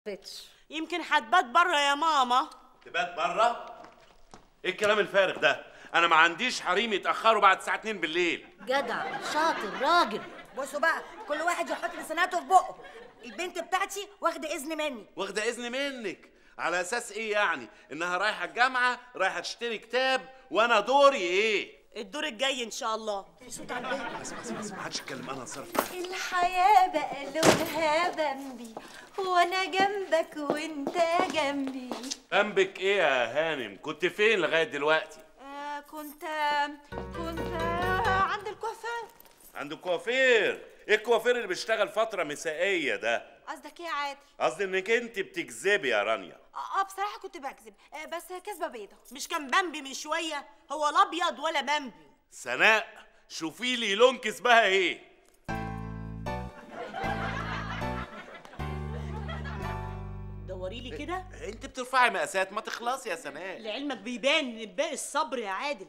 فتش يمكن هتبات بره يا ماما تبات بره ايه الكلام الفارغ ده انا ما عنديش حريم يتاخروا بعد الساعه 2 بالليل جدع شاطر راجل بصوا بقى كل واحد يحط لساناته في بقه البنت بتاعتي واخده اذن مني واخده اذن منك على اساس ايه يعني انها رايحه الجامعه رايحه تشتري كتاب وانا دوري ايه الدور الجاي ان شاء الله صوت على البنت بس بس بس ما حدش يتكلم انا هتصرف معاك الحياة بقى لونها بمبي وانا جنبك وانت جنبي ذنبك ايه يا هانم كنت فين لغايه دلوقتي آه كنت كنت عند الكوافير عند الكوافير ايه الكوافير اللي بيشتغل فتره مسائيه ده قصدك ايه يا عادل؟ قصدي انك انت بتكذبي يا رانيا اه آه، بصراحة كنت بكذب آه بس كذبة بيضة مش كان بامبي من شويه هو لا ابيض ولا بامبي سناء شوفي لي لون كسبها ايه دوري لي كده انت بترفعي مقاسات ما تخلصي يا سناء لعلمك بيبان من باقي الصبر يا عادل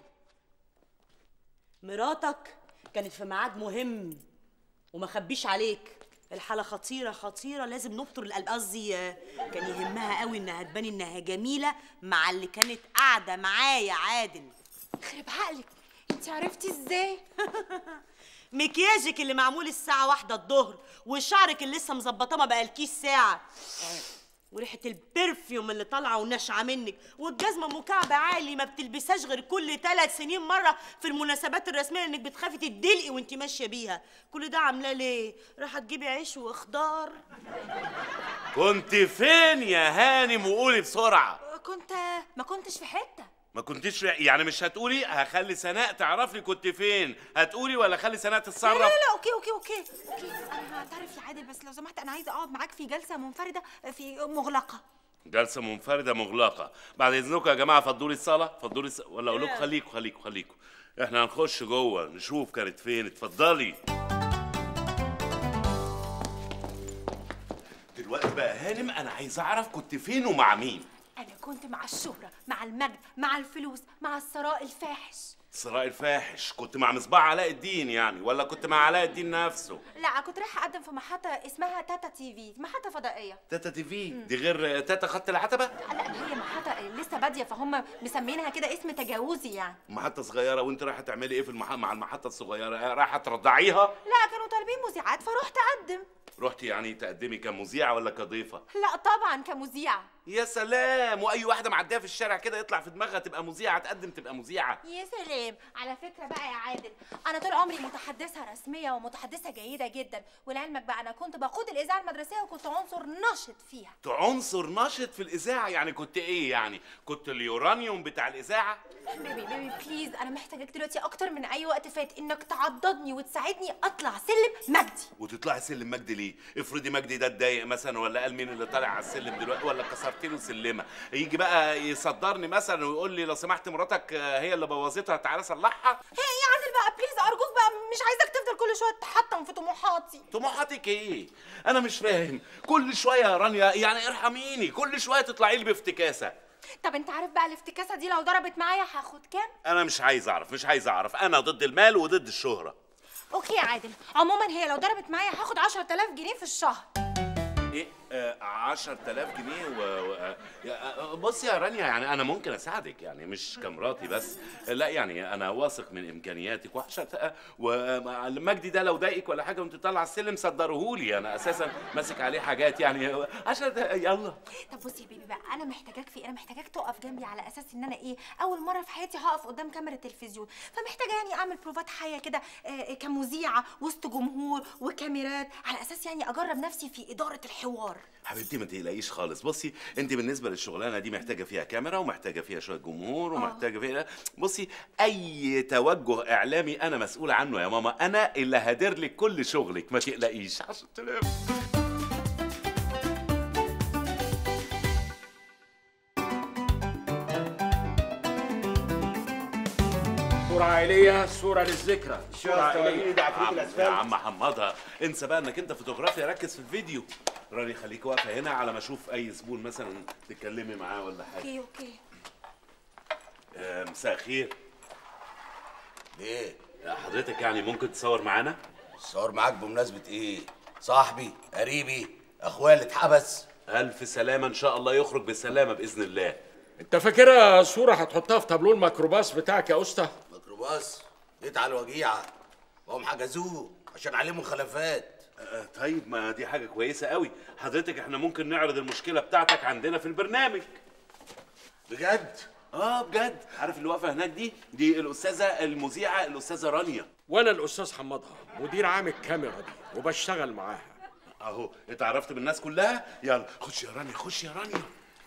مراتك كانت في ميعاد مهم وما خبيش عليك الحالة خطيرة خطيرة لازم نبطر القلب قصدي آه، كان يهمها قوي انها تبان انها جميلة مع اللي كانت قاعدة معاه يا عادل خرب عقلك انت عرفتي ازاي؟ مكياجك اللي معمول الساعة واحدة الظهر وشعرك اللي لسه مظبطاه ما بقالكيش ساعة وريحة البرفيوم اللي طالعة وناشعة منك والجزمة مكعب عالي ما بتلبسهاش غير كل ثلاث سنين مرة في المناسبات الرسمية انك بتخافي تدلقي وانت ماشية بيها كل ده عاملاه ليه؟ رايحة تجيبي عيش وخضار كنت فين يا هانم وقولي بسرعه آه، كنت ما كنتش في حتة ما كنتش يعني مش هتقولي هخلي سناء تعرف لي كنت فين هتقولي ولا خلي سناء لا لا تتصرف لا اوكي اوكي اوكي اوكي انا هعترف يا عادل بس لو سمحت انا عايزه اقعد معاك في جلسه منفرده في مغلقه جلسه منفرده مغلقه بعد اذنكم يا جماعه فضوا لي الصاله فضوا لي الص... ولا اقول لكم خليكم خليكم خليكم احنا هنخش جوه نشوف كانت فين اتفضلي دلوقتي بقى هانم انا عايز اعرف كنت فين ومع مين انا كنت مع الشهره مع المجد مع الفلوس مع الثراء الفاحش صراع الفاحش كنت مع مصباح علاء الدين يعني ولا كنت مع علاء الدين نفسه لا كنت رايحه اقدم في محطه اسمها تاتا تي في محطه فضائيه تاتا تي في دي غير تاتا خط العتبه لا هي محطه لسه باديه فهم مسمينها كده اسم تجاوزي يعني محطة صغيرة وانت رايحة تعملي ايه في المح... مع المحطة الصغيرة؟ آه، رايحة ترضعيها؟ لا كانوا طالبين مذيعات فرحت اقدم رحتي يعني تقدمي كمذيعة ولا كضيفة؟ لا طبعا كمذيعه يا سلام واي واحدة معدية في الشارع كده يطلع في دماغها تبقى مذيعة تقدم تبقى مذيعة يا سلام على فكره بقى يا عادل انا طول عمري متحدثه رسميه ومتحدثه جيده جدا ولعلمك بقى انا كنت بقود الاذاعه المدرسيه وكنت عنصر نشط فيها كنت عنصر نشط في الإذاعة يعني كنت ايه يعني؟ كنت اليورانيوم بتاع الإذاعة؟ بيبي بيبي بليز انا محتاجاك دلوقتي اكتر من اي وقت فات انك تعضدني وتساعدني اطلع سلم مجدي وتطلعي سلم مجدي ليه؟ افرضي مجدي ده اتضايق مثلا ولا قال مين اللي طالع على السلم دلوقتي ولا كسرت له سلمه، يجي بقى يصدرني مثلا ويقول لي لو سمحت مراتك آه، هي اللي بوظتها تعالى صلحها، هي يا عادل بقى بليز ارجوك بقى مش عايزك تفضل كل شويه تحطم في طموحاتي طموحاتك ايه؟ انا مش فاهم، كل شويه يا رانيا يعني ارحميني، كل شويه تطلعي لي بافتكاسه، طب انت عارف بقى الافتكاسه دي لو ضربت معايا هاخد كام انا مش عايز اعرف، مش عايز اعرف، انا ضد المال وضد الشهره. اوكي يا عادل عموما هي لو ضربت معايا هاخد 10000 جنيه في الشهر ايه؟ آه 10000 جنيه و... و... آه، يا- آه، بصي يا رانيا يعني انا ممكن اساعدك يعني مش كمراتي بس، لا يعني انا واثق من امكانياتك و10 ومجدي ده لو ضايقك ولا حاجه وانت طالعه السلم صدرهولي انا اساسا ماسك عليه حاجات يعني 10 يلا طب بصي يا بيبي بقى انا محتاجاك في إيه؟ انا محتاجاك تقف جنبي على اساس ان انا ايه اول مره في حياتي هقف قدام كاميرا تلفزيون فمحتاجه يعني اعمل بروفات حيه كده آه، كمذيعه وسط جمهور وكاميرات على اساس يعني اجرب نفسي في اداره الحوار حبيبتي ما تقلقيش خالص بصي انت بالنسبه للشغلانه دي محتاجه فيها كاميرا ومحتاجه فيها شويه جمهور ومحتاجه فيها بصي اي توجه اعلامي انا مسؤول عنه يا ماما انا اللي هدير لك كل شغلك ما تقلقيش 10000 صورة عائلية صورة للذكرى صورة عائلية يا عم- يا عم حمضها انسى بقى انك انت فوتوغرافيا ركز في الفيديو راني خليك واقفه هنا على ما اشوف اي زبون مثلا تتكلمي معاه ولا حاجه اوكي اوكي آه، مساء الخير ليه؟ حضرتك يعني ممكن تصور معانا الصور معاك بمناسبة ايه؟ صاحبي؟ قريبي؟ اخويا اللي اتحبس؟ الف سلامه ان شاء الله يخرج بسلامه باذن الله انت فاكرها صوره هتحطها في تابلو الميكروباص بتاعك يا اسطى ميكروباص جيت على الوجيعه وهم حجزوه عشان عليه مخالفات آه، طيب ما دي حاجه كويسه قوي حضرتك احنا ممكن نعرض المشكله بتاعتك عندنا في البرنامج بجد اه بجد عارف اللي واقفه هناك دي دي الاستاذه المذيعه الاستاذه رانيا وانا الاستاذ حمادها مدير عام الكاميرا دي وبشتغل معاها اهو اتعرفت بالناس كلها يلا خش يا رانيا خش يا رانيا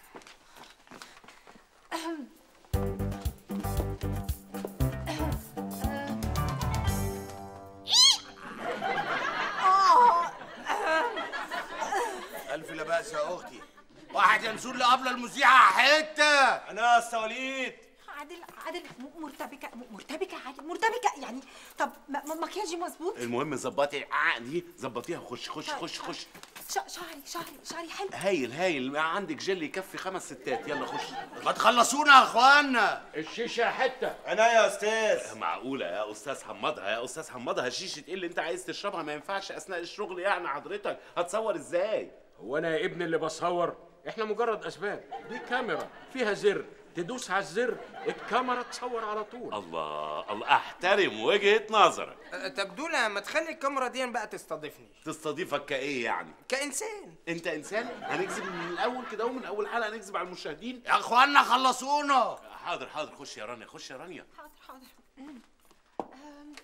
الف لا باس يا اختي واحد ينسون لقبل المذيعه حته انا يا وليد عادل عادل م- مرتبكه م- مرتبكه عادل مرتبكه يعني طب م- م- مكياجي مظبوط المهم ظبطي عقلي ظبطيها خش خش خش خش ش- شعري شعري شعري حلو هايل هايل ما عندك جل يكفي خمس ستات يلا خش ما تخلصونا يا اخوانا الشيشه حته انا يا استاذ معقولة يا أستاذ حمضها يا أستاذ حمضها شيشة إيه اللي أنت عايز تشربها ما ينفعش أثناء الشغل يعني حضرتك هتصور إزاي؟ هو انا يا ابني اللي بصور احنا مجرد اسباب دي كاميرا فيها زر تدوس على الزر الكاميرا تصور على طول الله الله أحترم وجهة نظرك أه، طب دولا ما تخلي الكاميرا دي بقى تستضيفني تستضيفك كإيه يعني؟ كإنسان أنت إنسان هنكذب من الأول كده ومن أول حلقة نكذب على المشاهدين يا اخوانا خلصونا حاضر حاضر خش يا رانيا خش يا رانيا حاضر حاضر أم. أم.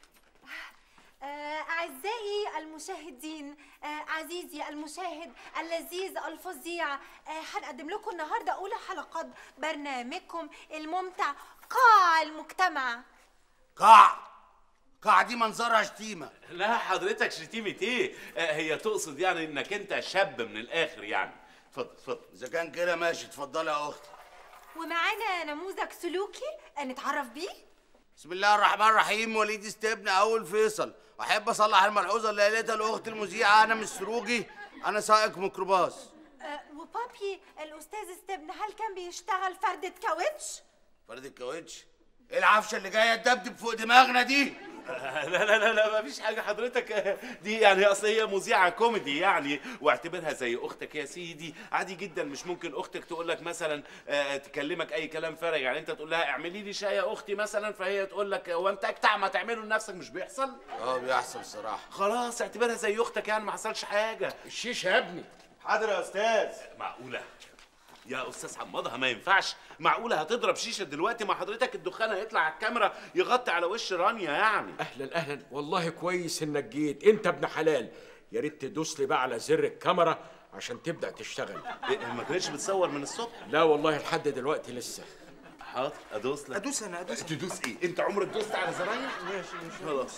آه، أعزائي المشاهدين آه، عزيزي المشاهد اللذيذ الفظيع آه، هنقدم لكم النهاردة أولى حلقات برنامجكم الممتع قاع المجتمع قاع قاع دي منظرها شتيمه لا حضرتك شتيمة إيه؟ آه، هي تقصد يعني إنك أنت شاب من الآخر يعني اتفضل اتفضل اذا كان كده ماشي اتفضلي يا اختي ومعانا نموذج سلوكي آه، نتعرف بيه بسم الله الرحمن الرحيم وليد استبن اول فيصل احب اصلح الملحوظه اللي قالتها الاخت المذيعه انا مش سروجي انا سائق ميكروباص آه، وبابي الأستاذ استبن هل كان بيشتغل فردة كاوتش؟ فرد الكاوتش ايه العفشه اللي جايه تدبدب فوق دماغنا دي لا لا لا لا مفيش حاجة حضرتك دي يعني أصل هي مذيعة كوميدي يعني واعتبرها زي أختك يا سيدي عادي جدا مش ممكن أختك تقول لك مثلا آه، تكلمك أي كلام فارغ يعني أنت تقول لها اعملي لي شاي يا أختي مثلا فهي تقول لك هو أنت أجتع ما تعمله لنفسك مش بيحصل اه بيحصل صراحه خلاص اعتبرها زي أختك يعني ما حصلش حاجة الشيشه يا ابني حاضر يا استاذ معقولة يا أستاذ حمضها ما ينفعش معقولة هتضرب شيشة دلوقتي مع حضرتك الدخان هيطلع على الكاميرا يغطي على وش رانيا يعني اهلا اهلا والله كويس انك جيت انت ابن حلال يا ريت تدوس لي بقى على زر الكاميرا عشان تبدا تشتغل إيه، ما كانتش بتصور من الصبح لا والله لحد دلوقتي لسه حاضر ادوس لك ادوس انا ادوس تدوس ايه انت عمرك دوست على زراير ماشي ماشي خلاص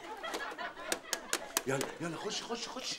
يلا يلا خش خش خش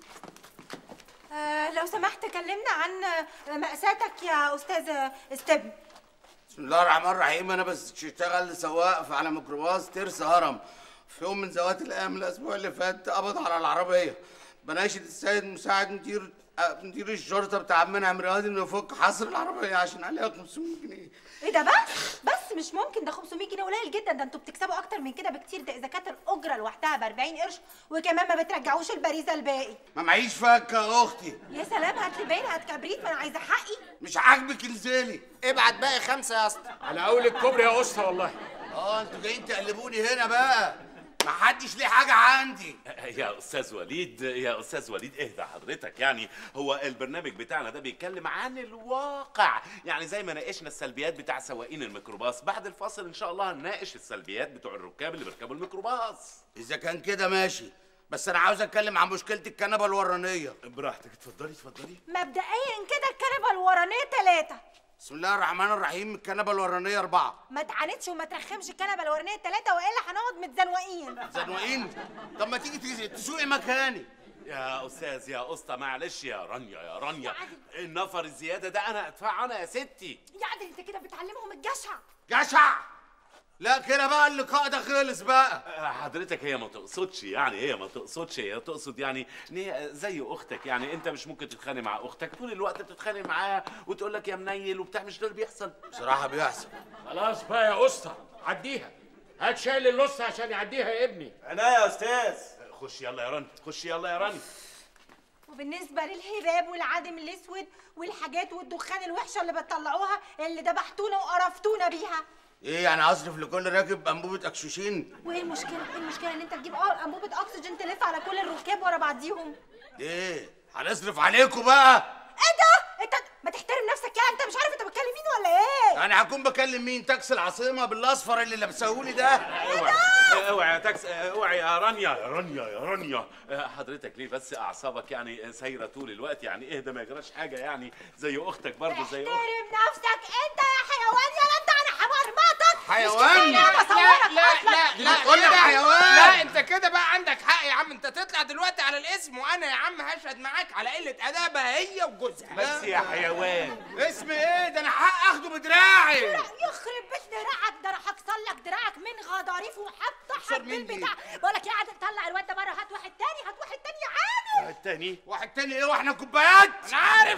آه، لو سمحت كلمنا عن آه، مأساتك يا أستاذ استبن بسم الله الرحمن الرحيم انا بس اشتغل سواق في على ميكروباص ترس هرم في يوم من ذوات الايام الاسبوع اللي فات قبض على العربيه بناشد السيد مساعد مدير آه، مدير الشرطه بتاع منعم رياضي انه يفك حصر العربيه عشان عليها 500 جنيه ايه ده بس بس مش ممكن ده 500 جنيه قليل جدا ده انتوا بتكسبوا اكتر من كده بكتير ده اذا كانت الاجره لوحدها ب 40 قرش وكمان ما بترجعوش البريزه الباقي ما معيش فكه يا اختي يا سلام هات لي باين هات كبريت ما انا عايزه حقي مش عاجبك انزلي ابعت باقي خمسة يا اسطى على اول الكوبري يا اسطى والله اه انتوا جايين تقلبوني هنا بقى ما حدش ليه حاجه عندي يا استاذ وليد يا استاذ وليد اهدى حضرتك يعني هو البرنامج بتاعنا ده بيتكلم عن الواقع يعني زي ما ناقشنا السلبيات بتاع سواقين الميكروباص بعد الفاصل ان شاء الله هنناقش السلبيات بتوع الركاب اللي بيركبوا الميكروباص اذا كان كده ماشي بس انا عاوز اتكلم عن مشكله الكنبه الورانيه براحتك اتفضلي اتفضلي مبدئيا كده الكنبه الورانيه ثلاثه بسم الله الرحمن الرحيم الكنبه الورانيه اربعه ما تعاندش وما ترخمش الكنبه الورانيه ثلاثه والا هنقعد متزنوقين زنوقين طب ما تيجي تيجي تسوقي مكاني يا استاذ يا اسطى معلش يا رانيا يا رانيا النفر الزياده ده انا ادفعه انا يا ستي يا عادل انت كده بتعلمهم الجشع جشع لا كده بقى اللقاء ده خلص بقى حضرتك هي ما تقصدش يعني هي ما تقصدش هي تقصد يعني ان هي زي اختك يعني انت مش ممكن تتخانق مع اختك طول الوقت بتتخانق معاها وتقول لك يا منيل وبتاع مش ده اللي بيحصل بصراحه بيحصل خلاص بقى يا اسطى عديها هات شايل اللص عشان يعديها يا ابني انا يا استاذ خش يلا يا راني خش يلا يا راني وبالنسبه للهباب والعدم الاسود والحاجات والدخان الوحشه اللي بتطلعوها اللي دبحتونا وقرفتونا بيها ايه يعني اصرف لكل راكب انبوبه اكسوشين وايه المشكله ايه المشكله ان انت تجيب اه انبوبه اكسجين تلف على كل الركاب ورا بعضيهم ايه هنصرف عليكم بقى ايه ده انت ما تحترم نفسك يا انت مش عارف انت بتكلم مين ولا ايه يعني هكون بكلم مين تاكسي العاصمه بالاصفر اللي لابسهولي ده اوعي اوعي يا تاكس اوعي يا رانيا يا رانيا يا رانيا آه، حضرتك ليه بس اعصابك يعني سايره طول الوقت يعني اهدى ما يجراش حاجه يعني زي اختك برضه زي اختك احترم نفسك انت يا حيوان يا انت انا حمرمطك حيوان؟ لا لا لا لا لا بتقول لي كده- حيوان؟ لا انت كده بقى عندك حق يا عم انت تطلع دلوقتي على الاسم وانا يا عم هشهد معاك على قله ادابها هي وجوزها بس يا حيوان اسم ايه ده انا حق اخده بدراعي يخرب بيت دراعك ده انا هكسر لك دراعك من غضاريف وهفتحك تكسر مين دي؟ بالبتاع بقول لك يا عادل طلع الواد ده بره هات واحد تاني هات واحد تاني يا عادل التاني واحد تاني ايه واحنا كوبايات انا عارف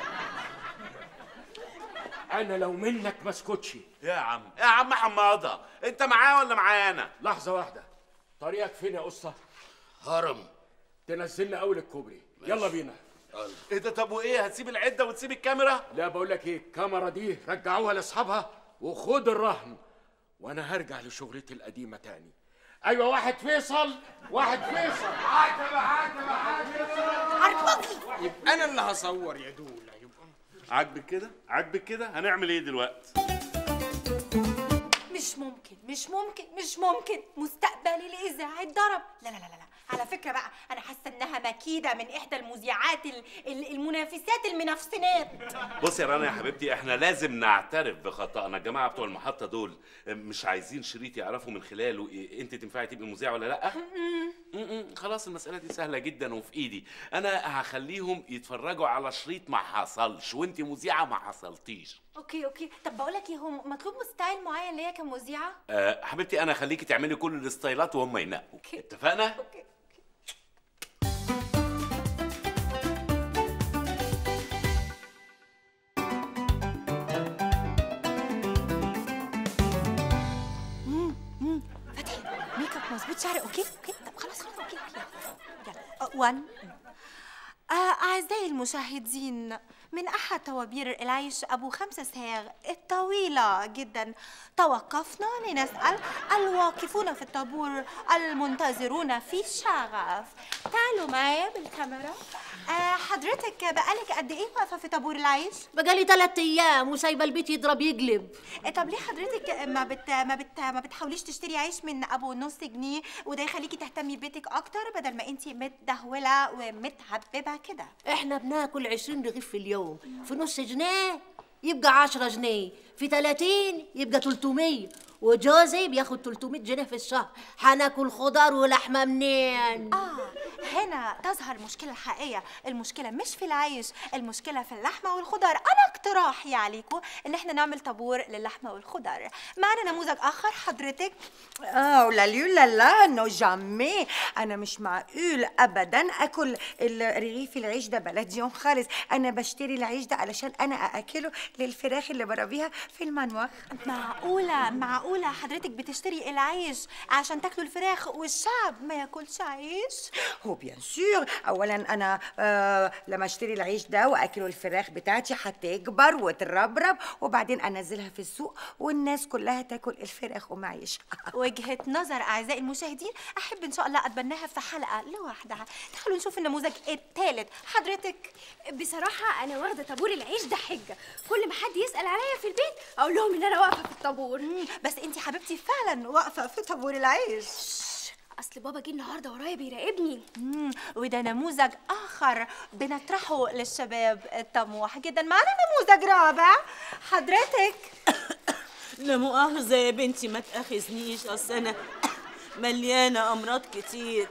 انا لو منك ما اسكتش يا عم يا عم حماضه انت معاه ولا معانا لحظه واحده طريقك فين يا قصه هرم تنزلنا اول الكوبري يلا بينا ايه ده طب وايه هتسيب العده وتسيب الكاميرا لا بقول لك ايه الكاميرا دي رجعوها لاصحابها وخد الرهن وانا هرجع لشغلتي القديمه تاني ايوه واحد فيصل واحد فيصل يبقى انا اللي هصور يا دولا يبقى عاجبك كده عاجبك كده هنعمل ايه دلوقتي مش ممكن مش ممكن مش ممكن مستقبلي الاذاعي اتضرب لا لا لا لا لا. على فكره بقى انا حاسه انها مكيده من احدى المذيعات ال- ال- المنافسات المنافسنات بص يا رنا يا حبيبتي احنا لازم نعترف بخطأنا الجماعه بتوع المحطه دول مش عايزين شريط يعرفوا من خلاله إيه انت تنفعي تبقي مذيعه ولا لا م-م. خلاص المساله دي سهله جدا وفي ايدي انا هخليهم يتفرجوا على شريط ما حصلش وانت مذيعه ما حصلتيش اوكي اوكي طب بقول لك ايه هو مطلوب ستايل معين ليا كمذيعه أه حبيبتي انا هخليكي تعملي كل الستايلات وهم ينقوا أوكي. اتفقنا اوكي فتحي ميك اب مظبوط شعري اوكي اوكي طب خلاص خلاص اوكي يلا يلا 1 أعزائي المشاهدين من أحد طوابير العيش أبو خمسة ساغ الطويلة جدا توقفنا لنسأل الواقفون في الطابور المنتظرون في شغف تعالوا معايا بالكاميرا آه، حضرتك بقالك قد إيه واقفة في طابور العيش؟ بقالي تلات ايام وسايبه البيت يضرب يقلب آه، طب ليه حضرتك ما بت ما بت ما بتحاوليش تشتري عيش من ابو نص جنيه وده يخليكي تهتمي ببيتك اكتر بدل ما انتي متدهوله ومتهببه كده احنا بناكل عشرين رغيف في اليوم في نص جنيه يبقى عشرة جنيه في تلاتين يبقى تلتمية وجوزي بياخد تلتمية جنيه في الشهر هناكل خضار ولحمة منين اه هنا تظهر المشكله الحقيقيه المشكله مش في العيش المشكله في اللحمه والخضار انا اقتراحي عليكم ان احنا نعمل طابور للحمه والخضار معنا نموذج اخر حضرتك اه لا لا لا نو جامي انا مش معقول ابدا اكل الرغيف العيش ده بلدي يوم خالص انا بشتري العيش ده علشان انا ااكله للفراخ اللي بربيها في المنوخ معقولة معقولة حضرتك بتشتري العيش عشان تاكلوا الفراخ والشعب ما ياكلش عيش؟ هو بيان سور اولا انا آه لما اشتري العيش ده واكله الفراخ بتاعتي هتكبر وتربرب وبعدين انزلها في السوق والناس كلها تاكل الفراخ ومعيش وجهة نظر أعزائي المشاهدين أحب إن شاء الله أتبناها في حلقة لوحدها تعالوا نشوف النموذج الثالث حضرتك بصراحة أنا واخدة طابور العيش ده حجة كل ما حد يسأل عليا في البيت أقول لهم إن أنا واقفة في الطابور مم، بس أنت حبيبتي فعلا واقفة في طابور العيش أصل بابا جه النهاردة ورايا بيراقبني مم، وده نموذج آخر بنطرحه للشباب الطموح جدا معنا نموذج رابع حضرتك لا مؤاخذة يا بنتي ما تأخذنيش أصل أنا مليانة أمراض كتير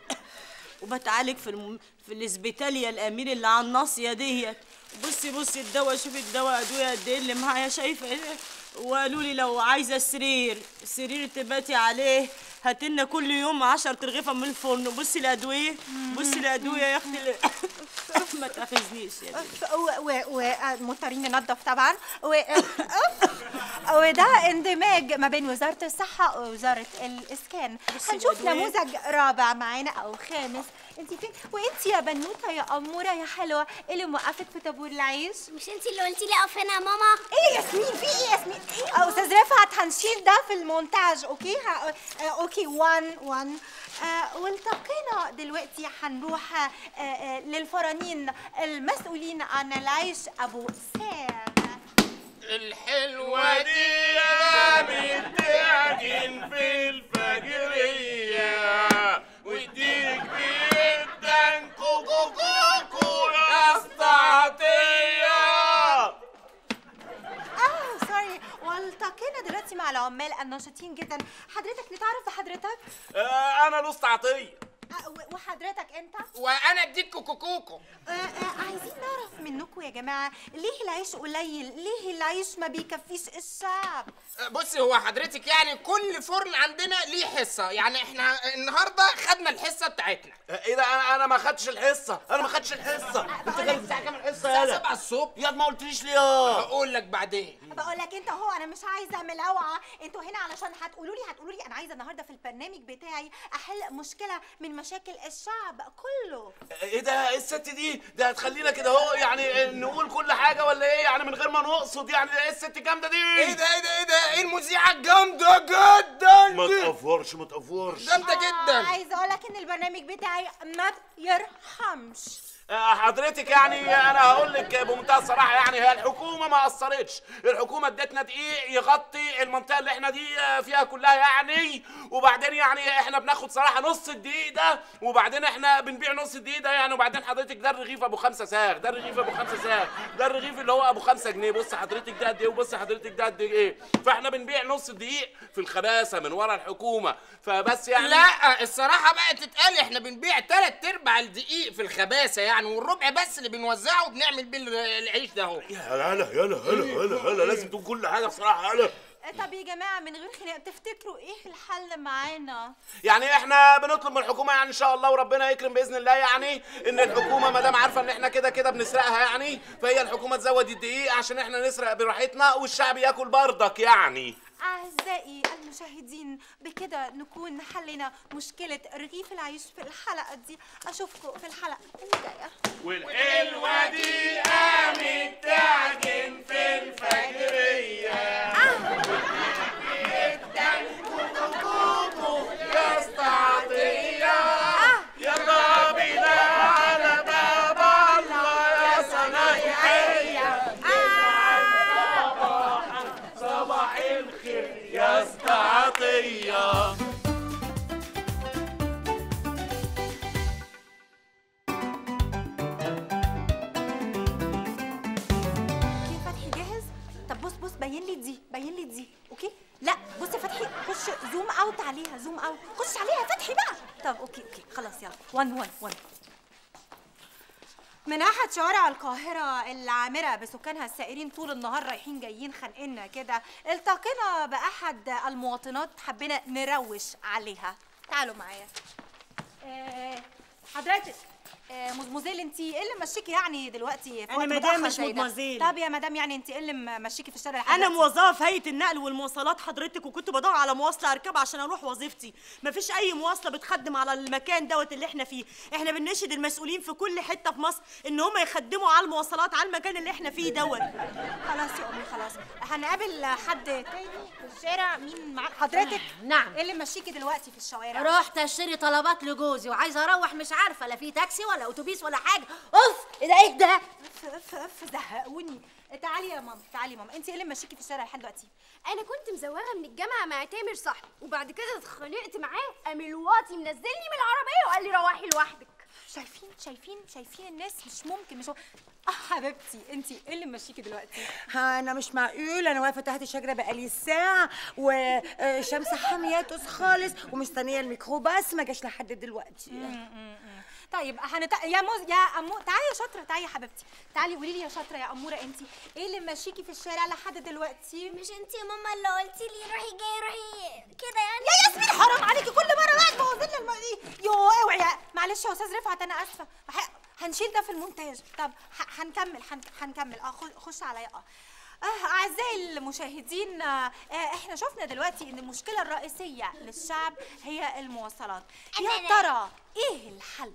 وبتعالج في الم... في الاسبيتاليا الأمير اللي على الناصية ديت بصي بصي الدواء شوفي الدواء أدوية قد إيه اللي معايا شايفة إيه وقالوا لي لو عايزة سرير سرير تباتي عليه هاتلنا كل يوم عشر ترغيفة من الفرن بصي الأدوية بصي الأدوية يا أختي اللي- ما تأخذنيش يا بنتي ومضطرين ننظف طبعا و... وده اندماج ما بين وزارة الصحة ووزارة الإسكان هنشوف الأدوية. نموذج رابع معانا أو خامس انت فين وانت يا بنوتة يا أمورة يا حلوة إيه اللي موقفك في طابور العيش مش انت اللي قلتي لي اقف هنا يا ماما ايه يا ياسمين في ايه يا ياسمين آه، استاذ رفعت هنشيل ده في المونتاج اوكي ها آه، اوكي 1 1 آه والتقينا دلوقتي هنروح آه آه للفرانين المسؤولين عن العيش ابو سام الحلوة دي يا بتعجن في الفجرية وديك جدا كوكو كوكو يا استعطية اه سوري والتقينا دلوقتي مع العمال النشطين جدا حضرتك نتعرف بحضرتك آه انا لست عطية آه و- وحضرتك انت وانا اديك كوكو كوكو آه آه عايزين نعرف منكم يا جماعه ليه العيش قليل ليه العيش ما بيكفيش الشعب بصي هو حضرتك يعني كل فرن عندنا ليه حصه يعني احنا النهارده خدنا الحصه بتاعتنا ايه ده انا انا ما خدتش الحصه انا ما خدتش الحصه انت جاي الساعه كام الحصه الساعه يالا 7 الصبح يا ما قلتليش ليه يا هقول لك بعدين بقول لك انت هو انا مش عايزه ملوعه انتوا هنا علشان هتقولوا لي هتقولوا لي انا عايزه النهارده في البرنامج بتاعي احل مشكله من مشاكل الشعب كله ايه ده ايه الست دي ده هتخلينا كده اهو يعني نقول كل حاجه ولا ايه يعني من غير ما نقصد يعني ايه الست الجامده دي ايه ده ايه ده ايه ده ايه المذيعه الجامده جدا ما دي تقفرش ما تقفرش جامده آه جدا عايزه اقول لك ان البرنامج بتاعي ما يرحمش آه، حضرتك يعني انا هقول لك بمنتهى الصراحه يعني هي الحكومه ما قصرتش الحكومه ادتنا دقيق يغطي المنطقه اللي احنا دي آه، فيها كلها يعني وبعدين يعني احنا بناخد صراحه نص الدقيق ده وبعدين احنا بنبيع نص الدقيق ده يعني وبعدين حضرتك ده الرغيف ابو خمسة ساغ ده الرغيف ابو خمسة ساغ ده الرغيف اللي هو ابو خمسة جنيه بص حضرتك ده قد ايه وبص حضرتك ده قد ايه فاحنا بنبيع نص الدقيق في الخباثه من ورا الحكومه فبس يعني لا الصراحه بقى تتقال احنا بنبيع تلات ارباع الدقيق في الخباثه يعني والربع بس اللي بنوزعه وبنعمل بيه العيش ده اهو يا هلا هلا هلا هلا هلا لازم تقول كل حاجه بصراحه هلا طب يا جماعه من غير خناق تفتكروا ايه الحل معانا يعني احنا بنطلب من الحكومه يعني ان شاء الله وربنا يكرم باذن الله يعني ان الحكومه ما دام عارفه ان احنا كده كده بنسرقها يعني فهي الحكومه تزود الدقيق عشان احنا نسرق براحتنا والشعب ياكل بردك يعني أعزائي المشاهدين بكده نكون حلينا مشكلة رغيف العيش في الحلقة دي أشوفكم في الحلقة اللي جاية والحلوة دي قامت تعجن في الفجرية يا استعطية يلا بينا على باب الله يا صنايعية صباح الخير يا استعطية اوكي فتحي جاهز طب بص بص بين لي دي بين لي دي اوكي لا بص يا فتحي خش زوم اوت عليها زوم اوت خش عليها يا فتحي بقى طب اوكي اوكي خلاص يلا 1 1 1 من أحد شوارع القاهرة العامرة بسكانها السائرين طول النهار رايحين جايين خانقنا كده التقينا بأحد المواطنات حبينا نروش عليها تعالوا معايا آه، حضرتك آه، مزموزيل انت ايه اللي مشيكي يعني دلوقتي في أنا وقت مدام متأخر مش زي ده؟ مدموزيل. طب يا مدام يعني انت ايه اللي مشيكي في الشارع لحد انا دلوقتي؟ موظفه في هيئه النقل والمواصلات حضرتك وكنت بدور على مواصله اركبها عشان اروح وظيفتي مفيش اي مواصله بتخدم على المكان دوت اللي احنا فيه احنا بننشد المسؤولين في كل حته في مصر ان هم يخدموا على المواصلات على المكان اللي احنا فيه دوت خلاص يا امي خلاص هنقابل حد تاني في الشارع مين معاك حضرتك نعم ايه اللي مشيكي دلوقتي في الشوارع رحت اشتري طلبات لجوزي وعايزه اروح مش عارفه لا في تاكسي ولا اتوبيس ولا حاجه اوف ايه ده ايه ده اف اف اف زهقوني تعالي يا ماما تعالي يا ماما انت ايه اللي مشيكي في الشارع لحد دلوقتي انا كنت مزوغه من الجامعه مع تامر صاحبي وبعد كده اتخانقت معاه قام الواطي منزلني من العربيه وقال لي روحي لوحدك شايفين شايفين شايفين الناس مش ممكن مش ممكن. اه حبيبتي انت ايه اللي مشيكي دلوقتي ها انا مش معقول انا واقفه تحت الشجره بقالي ساعه وشمس حامياتوس خالص ومستنيه الميكروباص ما جاش لحد دلوقتي طيب هنت... يا موز يا امو تعالي يا شاطره تعالي يا حبيبتي تعالي قولي لي يا شاطره يا اموره انت ايه اللي ماشيكي في الشارع لحد دلوقتي مش انت يا ماما اللي قلتي لي روحي جاي روحي كده يعني يا ياسمين حرام عليكي كل مره بقى تبوظي لنا الم... دي يو اوعي يا- معلش يا استاذ رفعت انا اسفه ح- هنشيل ده في المونتاج طب ح- هنكمل هن... هنكمل اه خش- خش عليا اه آه أعزائي المشاهدين آه آه، احنا شفنا دلوقتي ان المشكلة الرئيسية للشعب هي المواصلات يا ترى ايه الحل؟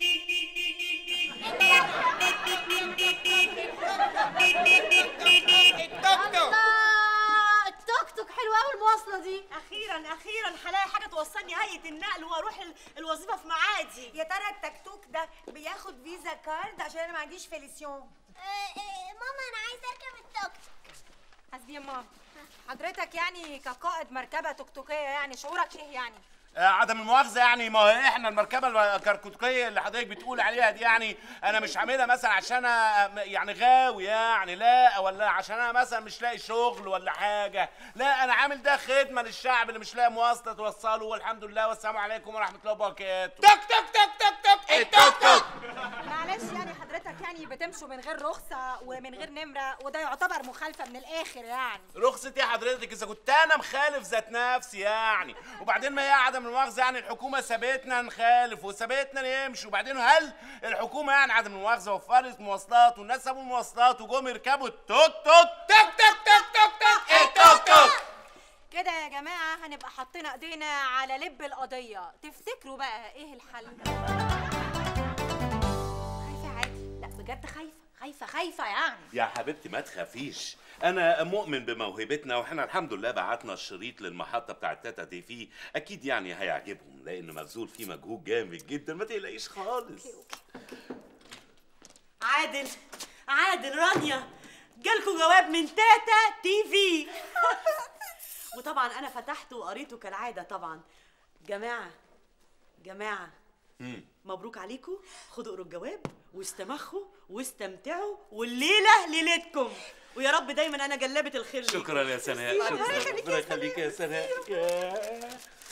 الله التوك توك حلوه قوي المواصله دي اخيرا اخيرا هلاقي حاجه توصلني هيئه النقل واروح ال- الوظيفه في ميعادي يا ترى التكتوك ده بياخد فيزا كارد عشان انا ما عنديش فيليسيون ماما انا عايزه اركب التوك توك حسبي يا ماما حضرتك يعني كقائد مركبة توكتوكية يعني شعورك ايه يعني؟ آه، عدم المؤاخذة يعني ما هو احنا المركبة الكركوتكية اللي حضرتك بتقول عليها دي يعني انا مش عاملها مثلا عشان انا يعني غاوي يعني لا ولا عشان انا مثلا مش لاقي شغل ولا حاجة لا انا عامل ده خدمة للشعب اللي مش لاقي مواصلة توصله والحمد لله والسلام عليكم ورحمة الله وبركاته توك توك توك توك توك التوك توك معلش يعني حضرتك يعني بتمشوا من غير رخصة ومن غير نمرة وده يعتبر مخالفة من الآخر يعني رخصة ايه حضرتك اذا كنت انا مخالف ذات نفسي يعني وبعدين ما هي عدم المؤاخذة يعني الحكومة سابتنا نخالف وسابتنا نمشي وبعدين هل الحكومة يعني عدم المؤاخذة وفرت مواصلات والناس سابوا المواصلات وجم يركبوا التوك توك توك توك توك توك توك التوك توك كده يا جماعة هنبقى حاطين ايدينا على لب القضية تفتكروا بقى ايه الحل؟ خايفة عادي لا بجد خايفة خايفة خايفة يعني يا حبيبتي ما تخافيش انا مؤمن بموهبتنا واحنا الحمد لله بعتنا الشريط للمحطه بتاعت تاتا تي في اكيد يعني هيعجبهم لان مبذول فيه مجهود جامد جدا ما تقلقيش خالص عادل عادل رانيا جالكوا جواب من تاتا تي في وطبعا انا فتحته وقريته كالعاده طبعا جماعه جماعه مبروك عليكم خدوا اقروا الجواب واستمخوا واستمتعوا والليله ليلتكم ويا رب دايما انا جلابه الخير ليكم. شكرا يا سناء شكرا ربنا يخليك يا سناء يا.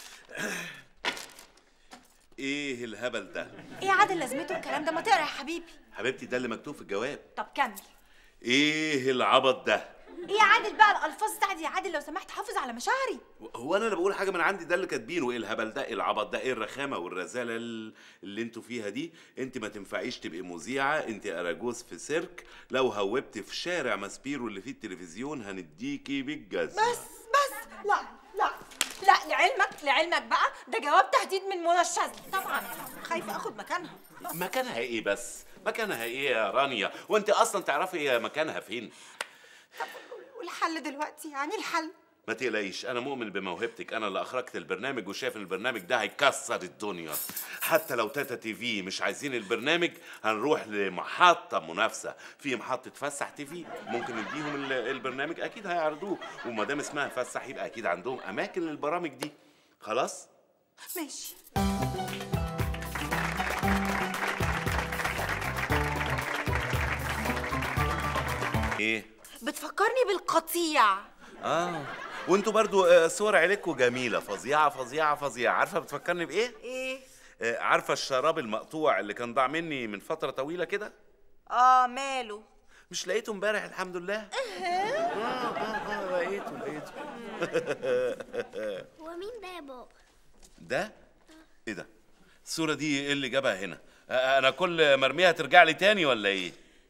ايه الهبل ده ايه عادل لازمته الكلام ده ما تقرا يا حبيبي حبيبتي ده اللي مكتوب في الجواب طب كمل ايه العبط ده ايه يا عادل بقى الالفاظ بتاعتي يا عادل لو سمحت حافظ على مشاعري هو انا اللي بقول حاجه من عندي ده اللي كاتبينه ايه الهبل ده ايه العبط ده ايه الرخامه والرزاله ال- اللي انتوا فيها دي انت ما تنفعيش تبقي مذيعه انت اراجوز في سيرك لو هوبت في شارع ماسبيرو اللي فيه التلفزيون هنديكي بالجزمه بس بس لا لا لا لعلمك لعلمك بقى ده جواب تهديد من منى الشاذلي طبعا خايفه اخد مكانها مكانها ايه بس مكانها ايه يا رانيا وانت اصلا تعرفي هي مكانها فين والحل دلوقتي يعني الحل ما تقلقيش انا مؤمن بموهبتك انا اللي اخرجت البرنامج وشايف ان البرنامج ده هيكسر الدنيا حتى لو تاتا تي في مش عايزين البرنامج هنروح لمحطه منافسه في محطه فسح تي في ممكن نديهم ال- البرنامج اكيد هيعرضوه وما دام اسمها فسح يبقى اكيد عندهم اماكن للبرامج دي خلاص ماشي ايه بتفكرني بالقطيع اه وانتوا برضو آه، صور عيلتكم جميله فظيعه فظيعه فظيعه عارفه بتفكرني بايه ايه آه، عارفه الشراب المقطوع اللي كان ضاع مني من فتره طويله كده اه ماله مش لقيته امبارح الحمد لله اه اه اه لقيته لقيته هو مين ده يا بابا ده ايه ده الصوره دي ايه اللي جابها هنا آه، انا كل مرميها ترجع لي تاني ولا ايه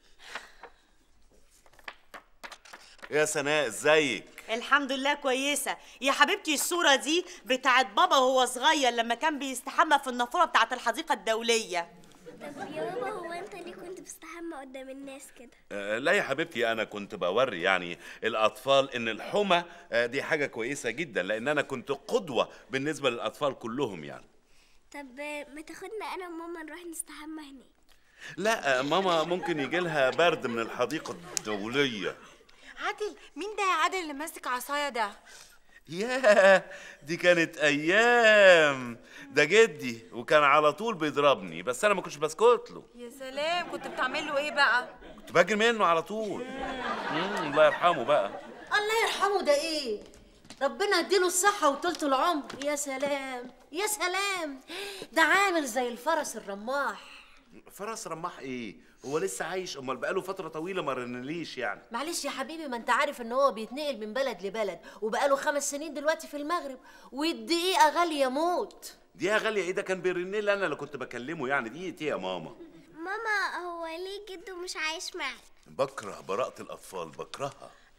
يا سناء ازيك الحمد لله كويسة يا حبيبتي الصورة دي بتاعت بابا وهو صغير لما كان بيستحمى في النافورة بتاعت الحديقة الدولية طب يا بابا هو انت ليه كنت بتستحمى قدام الناس كده آه، لا يا حبيبتي انا كنت بوري يعني الاطفال ان الحمى آه، دي حاجه كويسه جدا لان انا كنت قدوه بالنسبه للاطفال كلهم يعني طب ما تاخدنا انا وماما نروح نستحمى هناك لا آه، ماما ممكن يجي لها برد من الحديقه الدوليه عادل مين ده يا عادل اللي ماسك عصايه ده ياه دي كانت ايام ده جدي وكان على طول بيضربني بس انا ما كنتش بسكت له يا سلام كنت بتعمل له ايه بقى كنت بجري منه على طول مم، الله يرحمه بقى الله يرحمه ده ايه ربنا يديله الصحة وطولة العمر يا سلام يا سلام ده عامل زي الفرس الرماح فرس رماح ايه هو لسه عايش امال بقاله فتره طويله ما رنليش يعني معلش يا حبيبي ما انت عارف ان هو بيتنقل من بلد لبلد وبقاله خمس سنين دلوقتي في المغرب والدقيقة غالية موت دي يا غاليه ايه ده كان بيرن لي انا اللي كنت بكلمه يعني دي ايه يا ماما ماما هو ليه جده مش عايش معي بكره براءه الاطفال بكرهها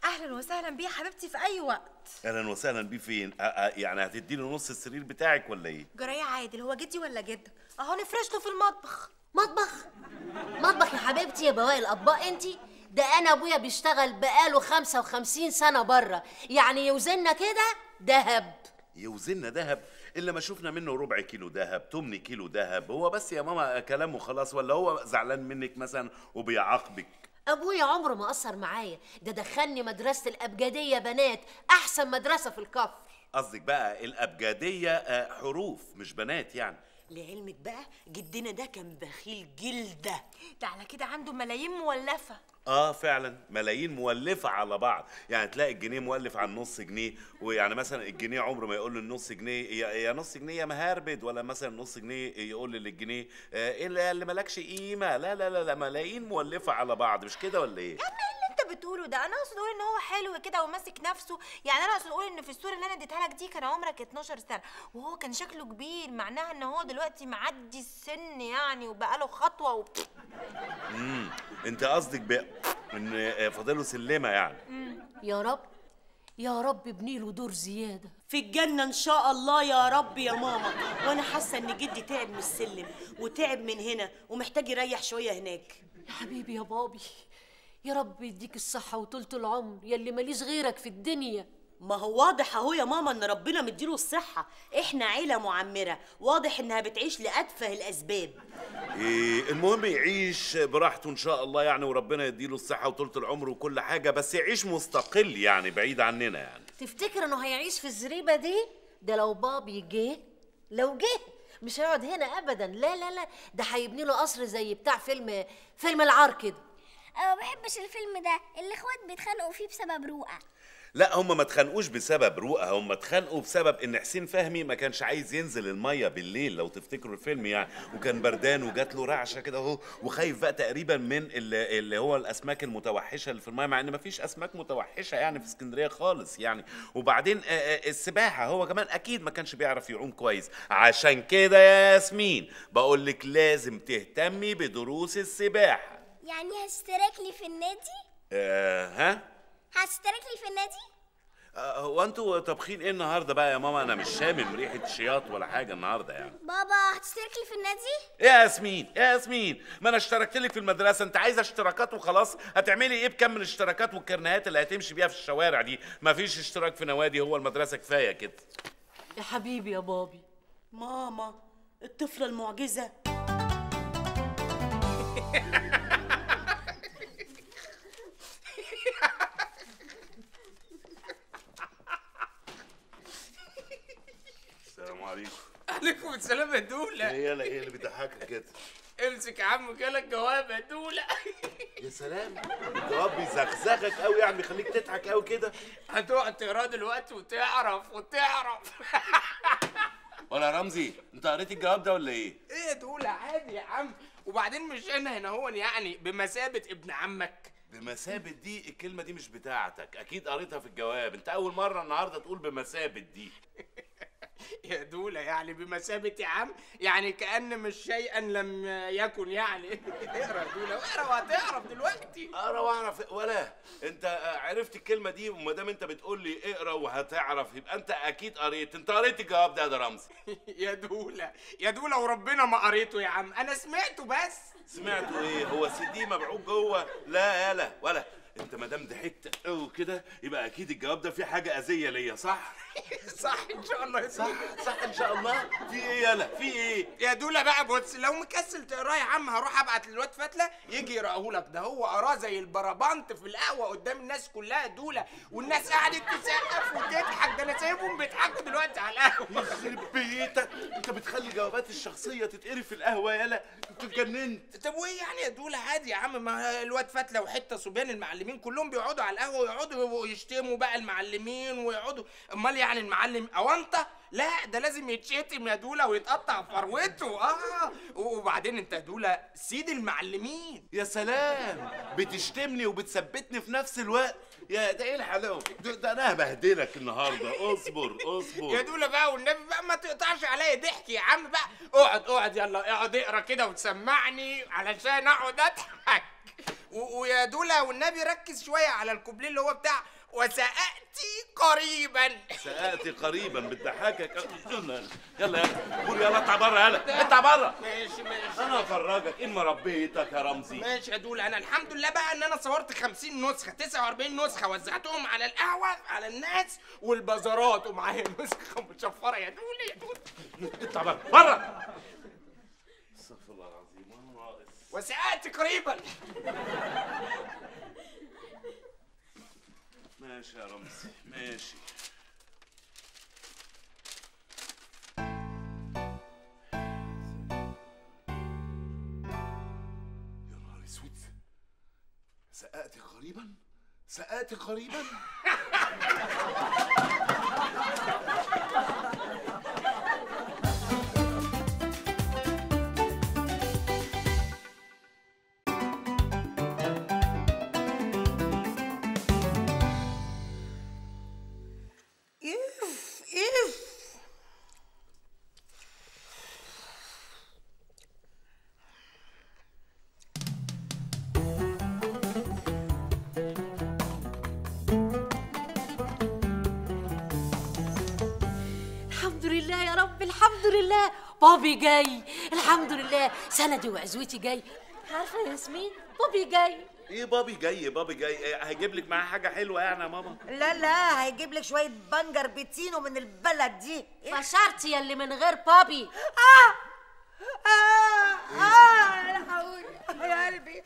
اهلا وسهلا بيه يا حبيبتي في اي وقت اهلا وسهلا بيه فين أ- أ- يعني هتديني نص السرير بتاعك ولا ايه جرايه عادل هو جدي ولا جدك اهو نفرش له في المطبخ مطبخ مطبخ يا حبيبتي يا بواقي الاطباق انتي ده انا ابويا بيشتغل بقاله 55 سنه بره يعني يوزننا كده دهب يوزننا دهب الا ما شفنا منه ربع كيلو دهب تمن كيلو دهب هو بس يا ماما كلامه خلاص ولا هو زعلان منك مثلا وبيعاقبك ابويا عمره ما قصر معايا ده دخلني مدرسه الابجديه بنات احسن مدرسه في الكفر قصدك بقى الابجديه آه، حروف مش بنات يعني لعلمك بقى جدنا ده كان بخيل جلده ده على كده عنده ملايين مولفه اه فعلا ملايين مولفه على بعض يعني تلاقي الجنيه مولف على النص جنيه ويعني مثلا الجنيه عمره ما يقول للنص جنيه يا, يا نص جنيه يا مهربد ولا مثلا نص جنيه يقول للجنيه آه ايه اللي اللي مالكش قيمه لا لا لا لا ملايين مولفه على بعض مش كده ولا ايه يا عم ايه اللي انت بتقوله ده انا اقصد اقول ان هو حلو كده وماسك نفسه يعني انا اقصد اقول ان في الصوره اللي انا اديتها لك دي كان عمرك 12 سنه وهو كان شكله كبير معناها ان هو دلوقتي معدي السن يعني وبقى له خطوه و... امم انت قصدك بقى ان آه، فاضله سلمه يعني يا رب يا رب ابني له دور زياده في الجنة إن شاء الله يا رب يا ماما وأنا حاسة إن جدي تعب من السلم وتعب من هنا ومحتاج يريح شوية هناك يا حبيبي يا بابي يا رب يديك الصحه وطولة العمر يلي ماليش غيرك في الدنيا ما هو واضح اهو يا ماما ان ربنا مديله الصحة احنا عيلة معمرة واضح انها بتعيش لأتفه الأسباب إيه المهم يعيش براحته ان شاء الله يعني وربنا يديله الصحه وطولة العمر وكل حاجه بس يعيش مستقل يعني بعيد عننا يعني تفتكر انه هيعيش في الزريبه دي ده لو بابي جه لو جه مش هيقعد هنا ابدا لا لا لا ده هيبني له قصر زي بتاع فيلم فيلم العار كده انا ما بحبش الفيلم ده الاخوات بيتخانقوا فيه بسبب رؤى لا هم ما اتخانقوش بسبب رؤى هم اتخانقوا بسبب ان حسين فهمي ما كانش عايز ينزل الميه بالليل لو تفتكروا الفيلم يعني وكان بردان وجات له رعشه كده اهو وخايف بقى تقريبا من اللي, اللي هو الاسماك المتوحشه اللي في الميه مع ان ما فيش اسماك متوحشه يعني في اسكندريه خالص يعني وبعدين آه، آه، السباحه هو كمان اكيد ما كانش بيعرف يعوم كويس عشان كده يا ياسمين بقول لك لازم تهتمي بدروس السباحه يعني هشترك لي في النادي آه ها هشترك لي في النادي آه، هو انتوا طابخين ايه النهارده بقى يا ماما انا مش شامم ريحه شياط ولا حاجه النهارده يعني بابا هتشترك لي في النادي ايه يا ياسمين ايه يا ياسمين ما انا اشتركت لك في المدرسه انت عايزه اشتراكات وخلاص هتعملي ايه بكم من الاشتراكات والكرنيهات اللي هتمشي بيها في الشوارع دي مفيش اشتراك في نوادي هو المدرسه كفايه كده يا حبيبي يا بابي ماما الطفلة المعجزة السلام عليكم عليكم السلام يا دوله ايه يلا ايه اللي بيضحكك كده امسك يا عم جالك جواب يا دوله يا سلام الجواب بيزغزغك قوي يعني بيخليك تضحك قوي كده هتقعد تقراه دلوقتي وتعرف وتعرف ولا رمزي انت قريت الجواب ده ولا ايه ايه يا دوله عادي يا عم وبعدين مش انا هنا هو يعني بمثابه ابن عمك بمثابة دي الكلمة دي مش بتاعتك أكيد قريتها في الجواب أنت أول مرة النهاردة تقول بمثابة دي يا دولة يعني بمثابة يا عم يعني كأن مش شيئا لم يكن يعني اقرا يا دولة واقرا وهتعرف دلوقتي اقرا واعرف ولا انت آه، عرفت الكلمه دي وما دام انت بتقول لي اقرا وهتعرف يبقى انت اكيد قريت انت قريت الجواب ده يا ده رمزي يا دولة يا دولة وربنا ما قريته يا عم انا سمعته بس سمعتوا ايه هو سي دي مبعوث جوه لا يالا ولا انت ما دام ضحكت قوي كده يبقى اكيد الجواب ده فيه حاجه اذيه ليا صح صح ان شاء الله يا صح دولة. صح ان شاء الله في ايه يالا في ايه يا دولة بقى بص لو مكسل تقراه يا عم هروح ابعت للواد فتلة يجي يقراه لك ده هو قراه زي البربنت في القهوة قدام الناس كلها يا دولة والناس قعدت تسقف وتضحك ده انا سايبهم بيضحكوا دلوقتي على القهوة يخرب بيتك انت بتخلي جوابات الشخصيه تتقري في القهوه يالا انت اتجننت طب وايه يعني يا دولة عادي يا عم ما الواد فتلة وحتة صبيان المعلمين كلهم بيقعدوا على القهوة ويقعدوا يشتموا بقى المعلمين ويقعدوا امال يعني المعلم اونطة لا ده لازم يتشتم يا دولة ويتقطع فروته اه وبعدين انت يا دولة سيد المعلمين يا سلام بتشتمني وبتثبتني في نفس الوقت يا ده ايه الحلاوه ده, ده انا هبهدلك النهارده اصبر يا اصبر دولة بقى والنبي بقى ما تقطعش عليا ضحك يا عم بقى اقعد اقعد يلا اقعد اقرا كده وتسمعني علشان اقعد اضحك و- ويا دولا والنبي ركز شويه على الكوبليه اللي هو بتاع وسأأتي قريبا سآتي قريبا بتضحكك يلا يلا يلا قول يلا اطلع بره يلا اطلع بره ماشي ماشي انا افرجك ان ما ربيتك يا رمزي ماشي يا دولا انا الحمد لله بقى ان انا صورت 50 نسخه 49 نسخه وزعتهم على القهوه على الناس والبازارات ومعايا نسخه مشفره يا دولا يا دولا اطلع بره بره استغفر الله العظيم أنا ناقص. وسأأتي قريبا ماشي يا رمزي ماشي يا نهار اسود سآتي قريبا سآتي قريبا اف اف الحمد لله يا رب الحمد لله بابي جاي الحمد لله سندي وعزوتي جاي عارفه يا ياسمين بابي جاي ايه بابي جاي بابي جاي إيه هيجيب لك معاه حاجه حلوه يعني يا ماما لا لا هيجيب لك شويه بنجر بيتينو من البلد دي فشرتي يا اللي من غير بابي اه اه اه الحقوني يا قلبي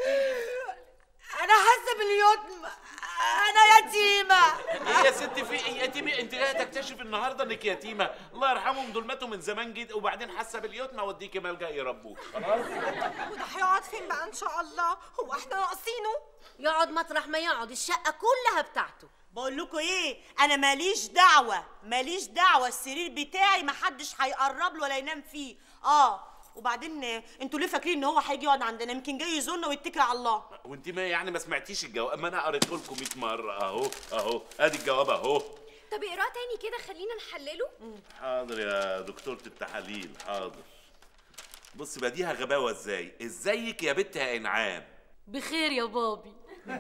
انا حاسه باليتم انا يتيمه ايه يا ست في ايه يتيمه انت جايه تكتشف النهارده انك يتيمه الله يرحمهم دول ماتوا من زمان جدا وبعدين حاسه باليتمه وديكي ملجا يربوك خلاص وده هيقعد فين بقى ان شاء الله هو احنا ناقصينه يقعد مطرح ما يقعد الشقه كلها بتاعته بقول لكم ايه انا ماليش دعوه ماليش دعوه السرير بتاعي محدش هيقرب له ولا ينام فيه اه وبعدين آه، انتوا ليه فاكرين ان هو هيجي يقعد عندنا يمكن جاي يزورنا ويتكل على الله وانت ما يعني ما سمعتيش الجواب ما انا قريت لكم 100 مره اهو اهو ادي الجواب اهو طب اقراه تاني كده خلينا نحلله حاضر يا دكتورة التحاليل حاضر بص بديها غباوه ازاي ازيك يا بت يا انعام بخير يا بابي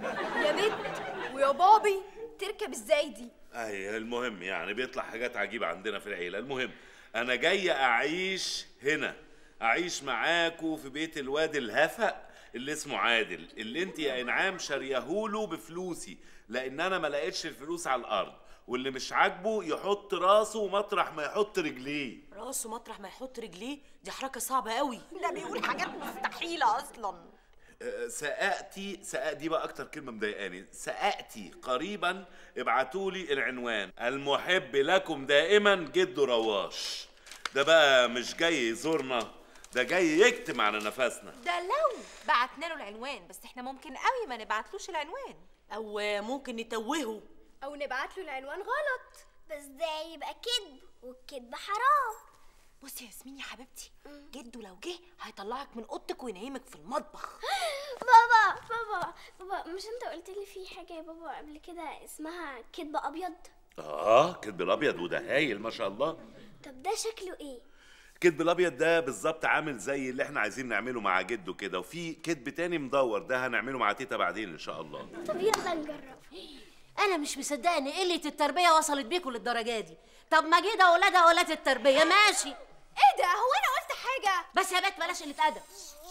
يا بنت ويا بابي تركب ازاي دي اي المهم يعني بيطلع حاجات عجيبه عندنا في العيله المهم انا جاي اعيش هنا اعيش معاكو في بيت الواد الهفق اللي اسمه عادل اللي انت يا انعام شاريهوله بفلوسي لان انا ما لقيتش الفلوس على الارض واللي مش عاجبه يحط راسه مطرح ما يحط رجليه راسه مطرح ما يحط رجليه دي حركه صعبه قوي ده بيقول حاجات مستحيله اصلا أه، سآتي سآ دي بقى أكتر كلمة مضايقاني سآتي قريبا ابعتوا لي العنوان المحب لكم دائما جد رواش ده بقى مش جاي يزورنا ده جاي يكتم على نفسنا ده لو بعتنا له العنوان بس احنا ممكن قوي ما نبعتلوش العنوان او آه، ممكن نتوهه او نبعت له العنوان غلط بس ده يبقى كذب والكذب حرام بصي يا ياسمين يا حبيبتي جده لو جه هيطلعك من اوضتك وينيمك في المطبخ بابا بابا بابا مش انت قلت لي في حاجه يا بابا قبل كده اسمها كذب ابيض آه كدب الأبيض وده هايل ما شاء الله طب ده شكله ايه كدب الأبيض ده بالظبط عامل زي اللي احنا عايزين نعمله مع جده كده وفي كدب تاني مدور ده هنعمله مع تيتا بعدين إن شاء الله طب يلا نجرب انا مش مصدقه ان قله التربيه وصلت بيكم للدرجه دي طب ما جه ده اولاد اولاد التربيه ماشي ايه ده هو انا قلت حاجه بس يا بنت بلاش قله ادب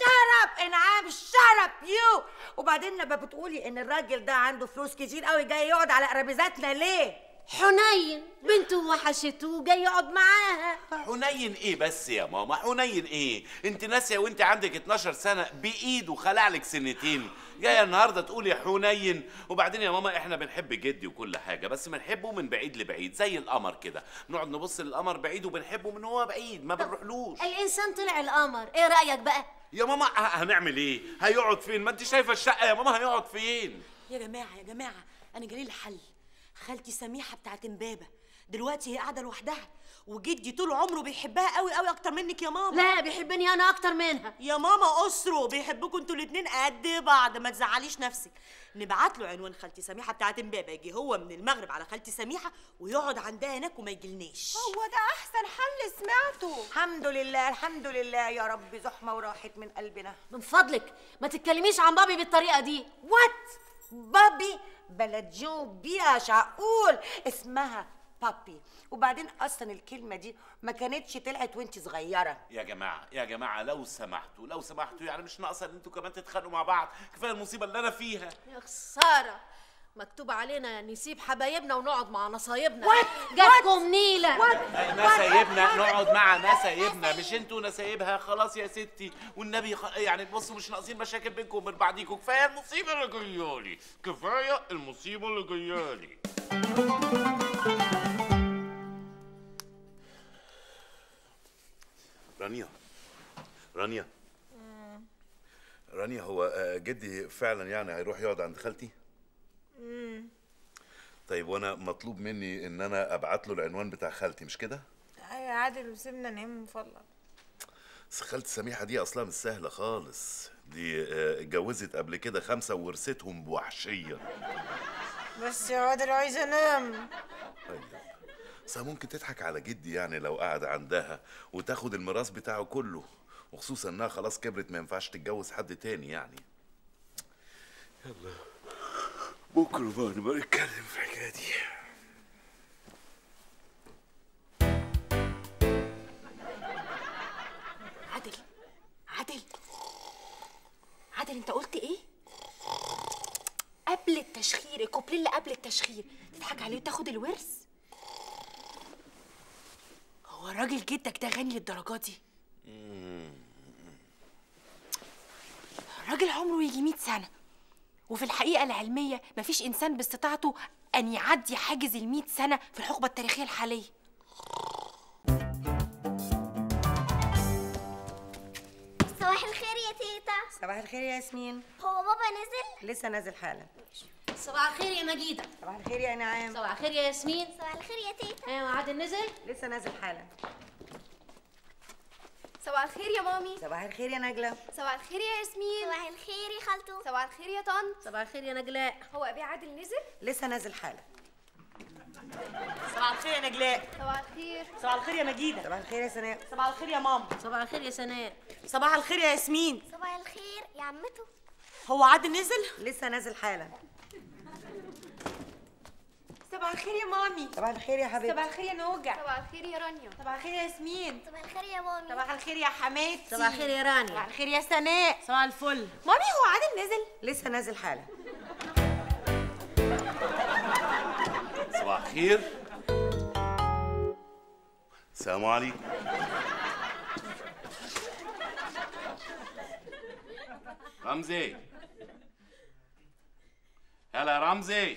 شرب انعام شرب يو وبعدين لما بتقولي ان الراجل ده عنده فلوس كتير قوي جاي يقعد على قرابيزاتنا ليه حنين بنته وحشته وجاي يقعد معاها حنين ايه بس يا ماما حنين ايه انت ناسيه وانت عندك 12 سنه بايده خلع لك سنتين جايه النهارده تقولي حنين وبعدين يا ماما احنا بنحب جدي وكل حاجه بس بنحبه من بعيد لبعيد زي القمر كده نقعد نبص للقمر بعيد وبنحبه من هو بعيد ما بنروحلوش الانسان طلع القمر ايه رايك بقى يا ماما ه- هنعمل ايه هيقعد فين ما انت شايفه الشقه يا ماما هيقعد فين يا جماعه يا جماعه انا جالي لي حل خالتي سميحه بتاعت امبابه دلوقتي هي قاعده لوحدها وجدي طول عمره بيحبها قوي قوي اكتر منك يا ماما لا بيحبني انا اكتر منها يا ماما اسره بيحبكم انتوا الاتنين قد بعض ما تزعليش نفسك نبعت له عنوان خالتي سميحه بتاعت امبابه يجي هو من المغرب على خالتي سميحه ويقعد عندها هناك وما يجيلناش هو ده احسن حل سمعته الحمد لله الحمد لله يا رب زحمه وراحت من قلبنا من فضلك ما تتكلميش عن بابي بالطريقه دي وات بابي بلدجون بيها شعقول اسمها بابي وبعدين اصلا الكلمه دي ما كانتش طلعت وانت صغيره يا جماعه يا جماعه لو سمحتوا لو سمحتوا يعني مش ناقصه ان انتوا كمان تتخانقوا مع بعض كفايه المصيبه اللي انا فيها يا خساره مكتوب علينا نسيب حبايبنا ونقعد مع نصايبنا What? جاتكم نيله نسايبنا نقعد مع نسايبنا مش انتوا نسايبها خلاص يا ستي والنبي خ... يعني بصوا مش ناقصين مشاكل بينكم وبين بعضيكم كفايه المصيبه اللي جايالي كفايه المصيبه اللي جايالي رانيا رانيا رانيا هو آه، جدي فعلا يعني هيروح يقعد عند خالتي طيب وانا مطلوب مني ان انا ابعت له العنوان بتاع خالتي مش كده ايوه يا عادل وسيبنا ننام من فضلك بس خالتي سميحه دي اصلا مش سهله خالص دي آه، اتجوزت قبل كده خمسه وورثتهم بوحشيه بس يا عادل عايزه انام طيب بس ممكن تضحك على جدي يعني لو قعد عندها وتاخد الميراث بتاعه كله وخصوصا انها خلاص كبرت ما ينفعش تتجوز حد تاني يعني يلا بكره بقى نبقى نتكلم في الحكايه دي عادل عادل عادل انت قلت ايه قبل التشخير الكوبليه اللي قبل التشخير تضحك عليه وتاخد الورث هو الراجل جدك ده غني للدرجه دي الراجل عمره يجي 100 سنه وفي الحقيقه العلميه مفيش انسان باستطاعته ان يعدي حاجز ال 100 سنه في الحقبه التاريخيه الحاليه صباح الخير يا تيتا صباح الخير يا ياسمين هو بابا نزل لسه نازل حالا صباح الخير يا مجيده صباح الخير يا نعام صباح الخير يا ياسمين صباح الخير يا تيتا ايوه عادل نزل لسه نازل حالا صباح الخير يا مامي صباح الخير يا نجله صباح الخير يا ياسمين صباح الخير يا خالته صباح الخير يا طنط صباح الخير يا نجلاء هو ابي عادل نزل لسه نازل حالا صباح الخير يا نجلاء صباح الخير صباح الخير يا مجيده صباح الخير يا سناء صباح الخير يا ماما صباح الخير يا سناء صباح الخير يا ياسمين صباح الخير يا عمته هو عادل نزل لسه نازل حالا صباح الخير يا مامي صباح الخير يا حبيبتي صباح الخير يا نوجع صباح الخير يا رانيا صباح الخير يا ياسمين صباح الخير يا مامي صباح الخير يا حماتي صباح الخير يا رانيا صباح الخير يا سناء صباح الفل مامي هو عادل نزل لسه نازل حالا صباح الخير السلام عليكم رمزي هلا يا رمزي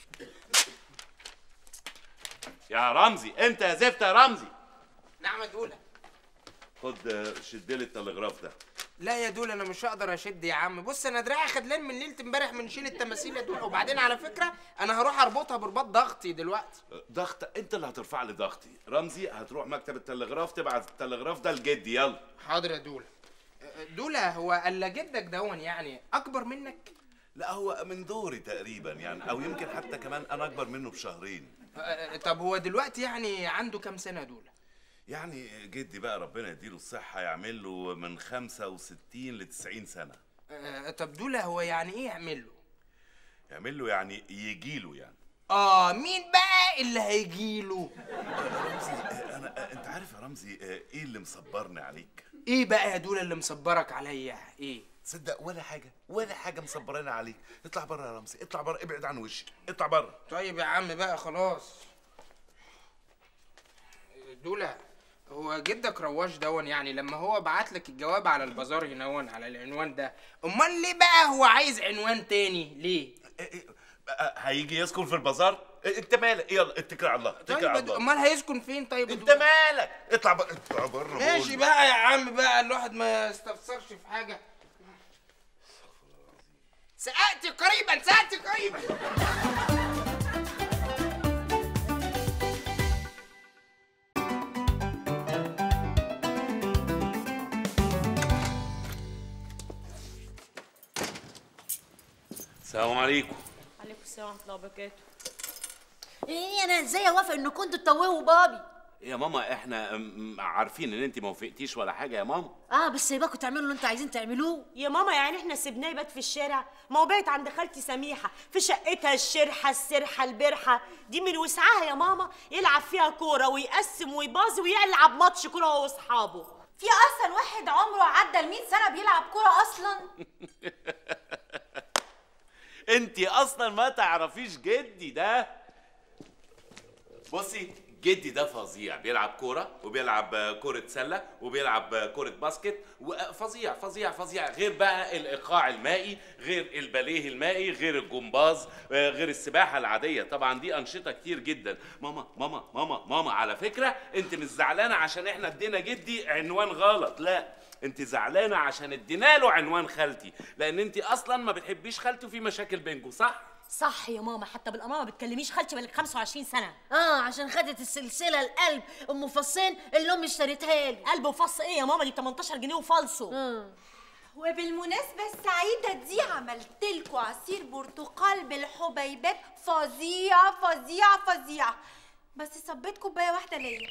يا رمزي انت يا زفت يا رمزي نعم يا دوله خد آه، شد لي التلغراف ده لا يا دول انا مش هقدر اشد يا عم بص انا دراعي خدلان من ليله امبارح من شيل التماثيل يا دول وبعدين على فكره انا هروح اربطها برباط ضغطي دلوقتي ضغط انت اللي هترفع لي ضغطي رمزي هتروح مكتب التلغراف تبعت التلغراف ده لجدي يلا حاضر يا دوله دوله هو الا جدك دون يعني اكبر منك لا هو من دوري تقريبا يعني او يمكن حتى كمان انا اكبر منه بشهرين أه، طب هو دلوقتي يعني عنده كام سنه دوله يعني جدي بقى ربنا يديله الصحة يعمل له من 65 ل 90 سنة أه، طب دوله هو يعني ايه يعمل له يعمل له يعني يجي له يعني اه مين بقى اللي هيجيله رمزي آه، انا آه، انت عارف يا رمزي آه، ايه اللي مصبرني عليك ايه بقى يا دوله اللي مصبرك عليا ايه تصدق ولا حاجة ولا حاجة مصبراني عليك اطلع بره يا رمزي اطلع بره ابعد عن وشي اطلع بره طيب يا عم بقى خلاص دولة هو جدك رواش دون يعني لما هو بعت لك الجواب على البازار هنا على العنوان ده امال ليه بقى هو عايز عنوان تاني ليه إيه إيه، آه، هيجي يسكن في البازار إيه، انت مالك يلا اتكل على الله اتكل طيب على يا دو- الله امال هيسكن فين طيب يا انت دولة؟ مالك اطلع بره اطلع بره ماشي بقول. بقى يا عم بقى الواحد ما يستفسرش في حاجه سققت قريبا سققت قريبا السلام عليكم عليكم السلام ورحمه الله وبركاته ايه انا ازاي اوافق ان كنتوا تتوهوا بابي يا ماما احنا م- عارفين ان انت ما وافقتيش ولا حاجه يا ماما اه بس سيباكوا تعملوا اللي انتوا عايزين تعملوه يا ماما يعني احنا سيبناه يبات في الشارع ما هو بايت عند خالتي سميحه في شقتها الشرحه السرحه البرحه دي من وسعها يا ماما يلعب فيها كوره ويقسم ويباظي ويلعب ماتش كوره هو واصحابه في اصلا واحد عمره عدى ال 100 سنه بيلعب كوره اصلا انت اصلا ما تعرفيش جدي ده بصي جدي ده فظيع بيلعب كوره وبيلعب آه، كره سله وبيلعب آه، كره باسكت وفظيع فظيع فظيع غير بقى الايقاع المائي غير الباليه المائي غير الجمباز آه، غير السباحه العاديه طبعا دي انشطه كتير جدا ماما ماما ماما ماما على فكره انت مش زعلانه عشان احنا ادينا جدي عنوان غلط لا انت زعلانه عشان ادينا له عنوان خالتي لان انت اصلا ما بتحبيش خالته في مشاكل بينكم صح صح يا ماما حتى بالامانه ما بتكلميش خالتي بقالك 25 سنه اه عشان خدت السلسله القلب ام فصين اللي امي اشتريتها لي قلب وفص ايه يا ماما دي 18 جنيه وفالصو وبالمناسبة السعيدة دي عملت لكم عصير برتقال بالحبيبات فظيع فظيع فظيع بس صبيت كوباية واحدة ليا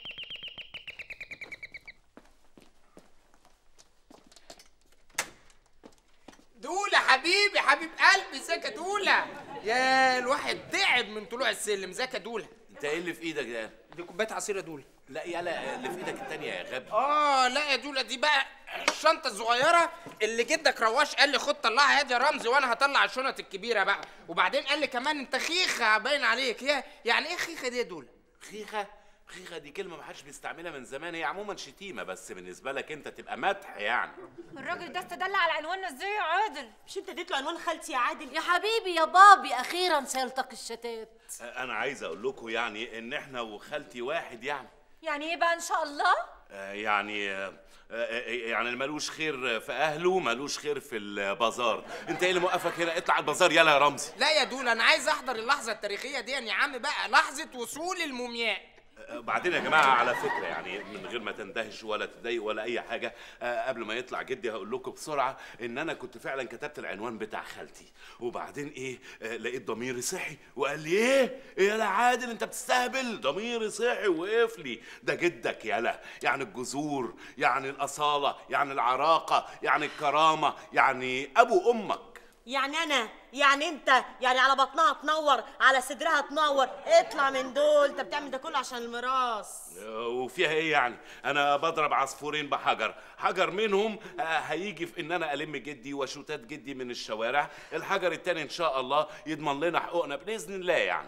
دولة حبيبي حبيب قلبي ازيك يا دولة يا الواحد تعب من طلوع السلم ازيك يا دولة انت ايه اللي في ايدك ده دي كوباية عصير يا دولة لا يلا اللي في ايدك التانية يا غبي اه لا يا دولة دي بقى الشنطة الصغيرة اللي جدك رواش قال لي خد طلعها يا رمزي وانا هطلع الشنط الكبيرة بقى وبعدين قال لي كمان انت خيخة باين عليك يا يعني ايه خيخة دي يا دولة خيخة خيخة دي كلمة ما حدش بيستعملها من زمان هي عموما شتيمة بس بالنسبة لك انت تبقى مدح يعني الراجل ده استدل على عنواننا ازاي يا عادل مش انت اديت له عنوان خالتي يا عادل يا حبيبي يا بابي اخيرا سيلتقي الشتات انا عايز اقول لكم يعني ان احنا وخالتي واحد يعني يعني ايه بقى ان شاء الله آه، يعني آه، آه، يعني اللي ملوش خير في اهله ملوش خير في البازار انت ايه اللي موقفك هنا اطلع البازار يلا يا رمزي لا يا دولة انا عايز احضر اللحظة التاريخية دي يا عم بقى لحظة وصول المومياء آه، بعدين يا جماعه على فكره يعني من غير ما تندهشوا ولا تضايقوا ولا اي حاجه آه، قبل ما يطلع جدي هقول لكم بسرعه ان انا كنت فعلا كتبت العنوان بتاع خالتي وبعدين ايه آه، لقيت ضميري صحي وقال لي ايه ايه يا عادل انت بتستهبل ضميري صحي وقف لي ده جدك يالا يعني الجذور يعني الاصاله يعني العراقه يعني الكرامه يعني ابو امك يعني انا يعني انت يعني على بطنها تنور على صدرها تنور اطلع من دول انت بتعمل ده كله عشان الميراث وفيها ايه يعني انا بضرب عصفورين بحجر حجر منهم آه، هيجي في ان انا الم جدي وشوتات جدي من الشوارع الحجر التاني ان شاء الله يضمن لنا حقوقنا باذن الله يعني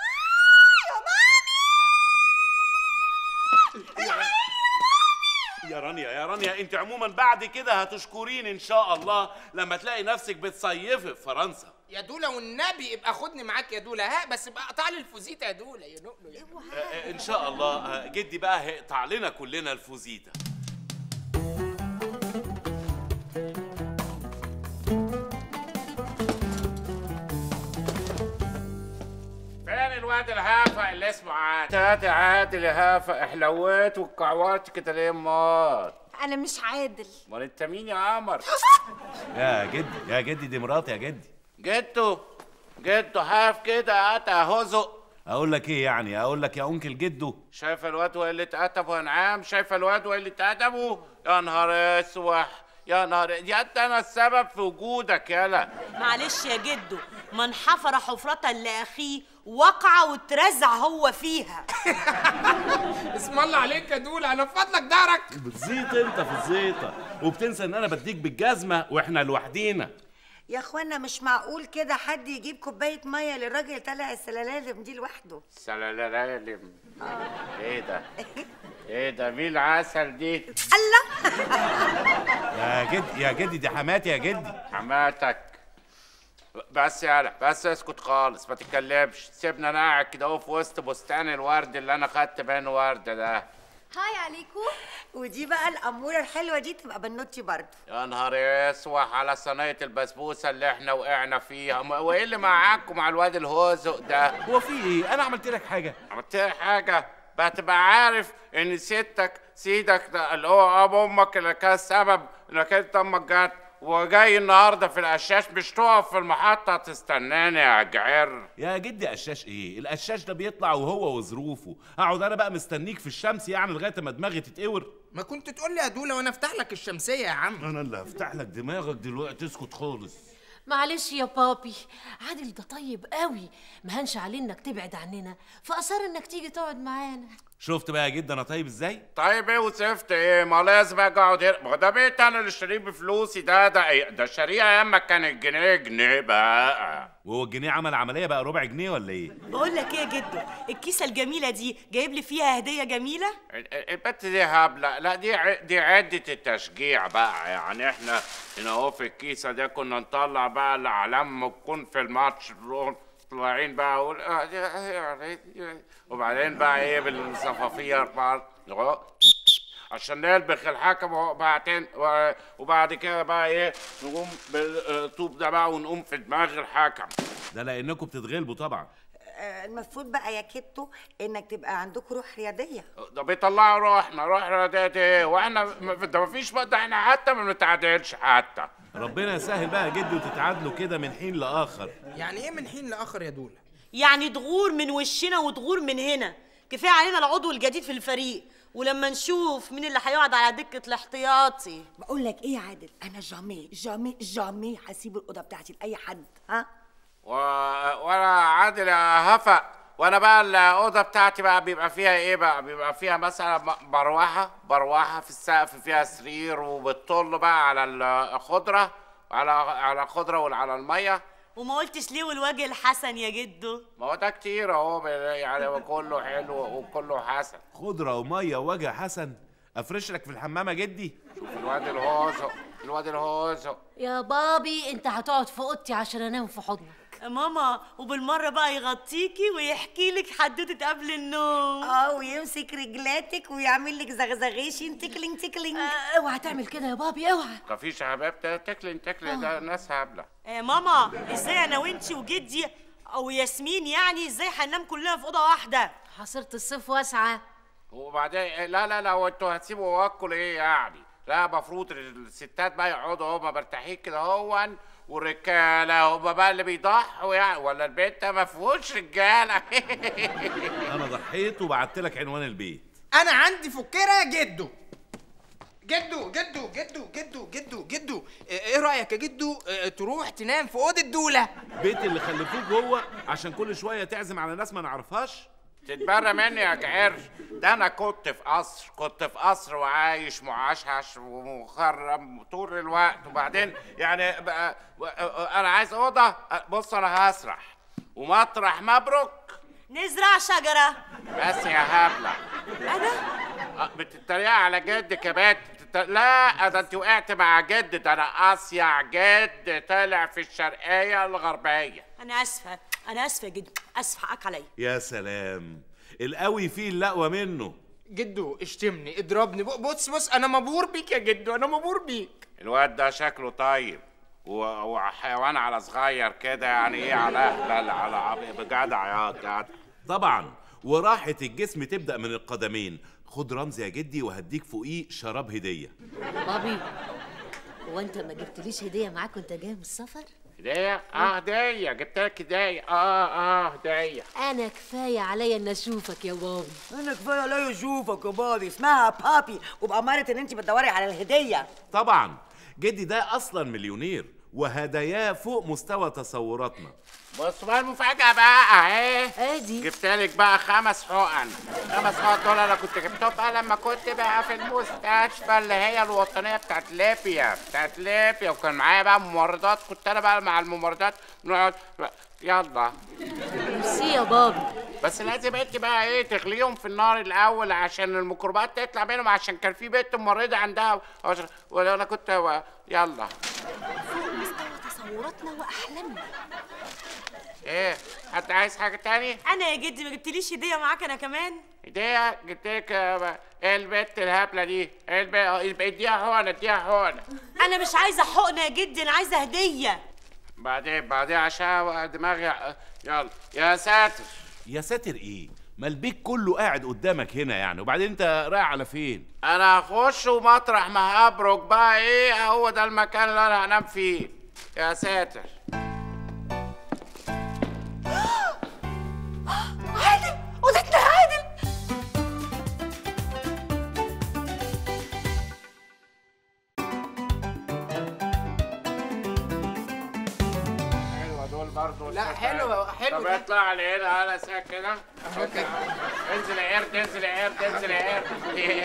يا رانيا يا رانيا انت عموما بعد كده هتشكرين ان شاء الله لما تلاقي نفسك بتصيفي في فرنسا يا دولة والنبي ابقى خدني معاك يا دولة ها بس ابقى قطع لي الفوزيتا يا دولة يا نقله يا آه، آه، ان شاء الله آه، جدي بقى هيقطع لنا كلنا الفوزيتا فين الواد الهافة اللي اسمه عادل؟ هات عادل يا هافة حلوات وكعوات كده ليه امال؟ انا مش عادل امال انت مين يا قمر؟ يا جدي يا جدي دي مراتي يا جدي جدو جدو هاف كده هات هزق اقول لك ايه يعني اقول لك يا انكل جدو شايف الواد واللي اتقتبوا يا نعام شايف الواد واللي اتقتبوا يا نهار اسوح يا نهار يا انت انا السبب في وجودك يالا معلش يا جدو من حفر حفرة لأخيه وقع واترزع هو فيها اسم الله عليك يا دولة انا في فضلك دارك بتزيط انت في الزيطه وبتنسى ان انا بديك بالجزمه واحنا لوحدينا يا اخوانا مش معقول كده حد يجيب كوبايه ميه للراجل طالع السلالم دي لوحده سلالالم ايه ده؟ ايه ده مين العسل دي؟ الله يا جدي يا جدي دي حماتي يا جدي حماتك بس يالا بس اسكت خالص ما تتكلمش سيبنا انا قاعد كده اهو في وسط بستان الورد اللي انا خدت منه ورده ده هاي عليكم ودي بقى الاموره الحلوه دي تبقى بنوتي برضه يا نهار اسوح على صينيه البسبوسه اللي احنا وقعنا فيها م- وايه اللي معاكم مع الواد الهوزق ده هو في ايه انا عملت لك حاجه عملت لك حاجه بقى تبقى عارف ان ستك سيدك ده اللي هو ابو امك اللي كان السبب انك انت امك جت وجاي النهارده في القشاش مش تقف في المحطه تستناني يا جعر يا جدي قشاش ايه القشاش ده بيطلع وهو وظروفه اقعد انا بقى مستنيك في الشمس يعني لغايه ما دماغي تتقور ما كنت تقول لي يا دوله وانا افتح لك الشمسيه يا عم انا اللي هفتح لك دماغك دلوقتي اسكت خالص معلش يا بابي عادل ده طيب قوي ما هنش عليه انك تبعد عننا فاصر انك تيجي تقعد معانا شفت بقى يا جدي انا طيب ازاي طيب ايه وصفت ايه ما لازم اجي اقعد هنا ما هو ده بيت انا اللي اشتريه بفلوسي ده ده ايه ده شاريه ايام ما كان الجنيه جنيه بقى وهو الجنيه عمل عمليه بقى ربع جنيه ولا ايه بقول لك ايه يا جدو الكيسه الجميله دي جايب لي فيها هديه جميله ال- ال- البت دي هبله لا دي ع- دي عده التشجيع بقى يعني احنا هنا اهو في الكيسه دي كنا نطلع بقى الاعلام ما تكون في الماتش نروح طالعين بقى اقول وبعدين بقى ايه بالصفافير بقى أهو. عشان نلبخ الحكم وبعدين و- وبعد كده بقى ايه نقوم بالطوب ده بقى ونقوم في دماغ الحكم ده لانكم بتتغلبوا طبعا آه، المفروض بقى يا كيتو انك تبقى عندكم روح رياضيه ده بيطلعوا روحنا روح رياضيات ايه واحنا م- ده مفيش بقى ده احنا حتى ما بنتعادلش حتى ربنا يسهل بقى يا جدي وتتعادلوا كده من حين لاخر يعني ايه من حين لاخر يا دوله يعني تغور من وشنا وتغور من هنا كفايه علينا العضو الجديد في الفريق ولما نشوف مين اللي هيقعد على دكه الاحتياطي بقول لك ايه يا عادل انا جامي جامي جامي هسيب الاوضه بتاعتي لاي حد ها و... وانا عادل يا هفا وانا بقى الاوضه بتاعتي بقى بيبقى فيها ايه بقى بيبقى فيها مثلا م- مروحه مروحه في السقف فيها سرير وبتطل بقى على الخضره على على الخضره وعلى الميه وما قلتش ليه والوجه الحسن يا جدو ما هو ده كتير اهو ب- يعني هو كله حلو وكله حسن خضره وميه ووجه حسن افرش لك في الحمام يا جدي شوف الواد الهوزو الواد الهوزو يا بابي انت هتقعد في اوضتي عشان انام في حضنك ماما وبالمره بقى يغطيكي ويحكي لك حدوته قبل النوم اه ويمسك رجلاتك ويعمل لك زغزغيشن تكلينج تكلينج آه، اوعى تعمل كده يا بابي اوعى مفيش يا حباب ده تكلن تكلن ده ناس هبله آه ماما ازاي انا وانتي وجدي او ياسمين يعني ازاي هننام كلنا في اوضه واحده حصيرة الصيف واسعة وبعدين لا لا لا وانتوا هتسيبوا واكل ايه يعني لا المفروض الستات بقى يقعدوا هما مرتاحين كده هون والرجاله هما بقى اللي بيضحوا يعني ولا البيت ده ما فيهوش رجاله انا ضحيت وبعت لك عنوان البيت انا عندي فكره جدو جدو جدو جدو جدو جدو جدو ايه رايك يا جدو اه، تروح تنام في اوضه دوله بيت اللي خلفوه جوه عشان كل شويه تعزم على ناس ما نعرفهاش تتبرى مني يا جعر ده انا كنت في قصر كنت في قصر وعايش معشعش ومخرم طول الوقت وبعدين يعني بقى انا عايز اوضه بص انا هسرح ومطرح مبروك نزرع شجره بس يا هبله انا بتتريق على جدك يا بنت بتت... لا ده انت وقعت مع جد ده انا اصيع جد طلع في الشرقيه الغربيه انا اسفه انا اسفه جدا اسفه حقك عليا يا سلام القوي فيه الاقوى منه جدو اشتمني اضربني ب- بص بص انا مبهور بيك يا جدو انا مبهور بيك الواد ده شكله طيب و- وحيوان على صغير كده يعني ايه على اهبل على عب- بجدع يا جدع طبعا وراحة الجسم تبدأ من القدمين خد رمز يا جدي وهديك فوقيه شراب هدية بابي هو انت ما جبتليش هدية معاك وانت جاي من السفر؟ هدية اه هدية جبت لك هدية اه اه هدية انا كفاية عليا ان اشوفك يا بابي انا كفايه عليا اشوفك يا بابي اسمها بابي وبأمارة ان انت بتدوري على الهديه طبعا جدي ده أصلا مليونير وهداياه فوق مستوى تصوراتنا بص بقى المفاجأة بقى اهي ادي جبت لك بقى خمس حقن خمس حقن دول انا كنت جبتهم بقى لما كنت بقى في المستشفى اللي هي الوطنيه بتاعت ليبيا بتاعت ليبيا وكان معايا بقى ممرضات كنت انا بقى مع الممرضات نقعد يلا ميرسي يا بابي بس لازم انت بقى ايه تغليهم في النار الاول عشان الميكروبات تطلع منهم عشان كان في بنت ممرضه عندها عشر- وانا كنت و- يلا فوق مستوى تصوراتنا واحلامنا ايه حد عايز حاجه تاني انا يا جدي ما جبتليش هديه معاك انا كمان هديه جبت لك آه، ايه البت الهبله دي ايه الب- اديها حقنه اديها حقنه انا مش عايزه حقنه يا جدي انا عايزه هديه بعدين بعدين عشان دماغي يلا يا ساتر يا ساتر ايه ما البيت كله قاعد قدامك هنا يعني وبعدين انت رايح على فين انا هخش ومطرح ما هبرك بقى ايه هو ده المكان اللي انا هنام فيه يا ساتر عادل اوضتنا عادل حلوه دول برضه لا، حلوة- حلوة طب ده. اطلع لي هنا انا ساك كده انزل يا قرد انزل يا قرد انزل يا قرد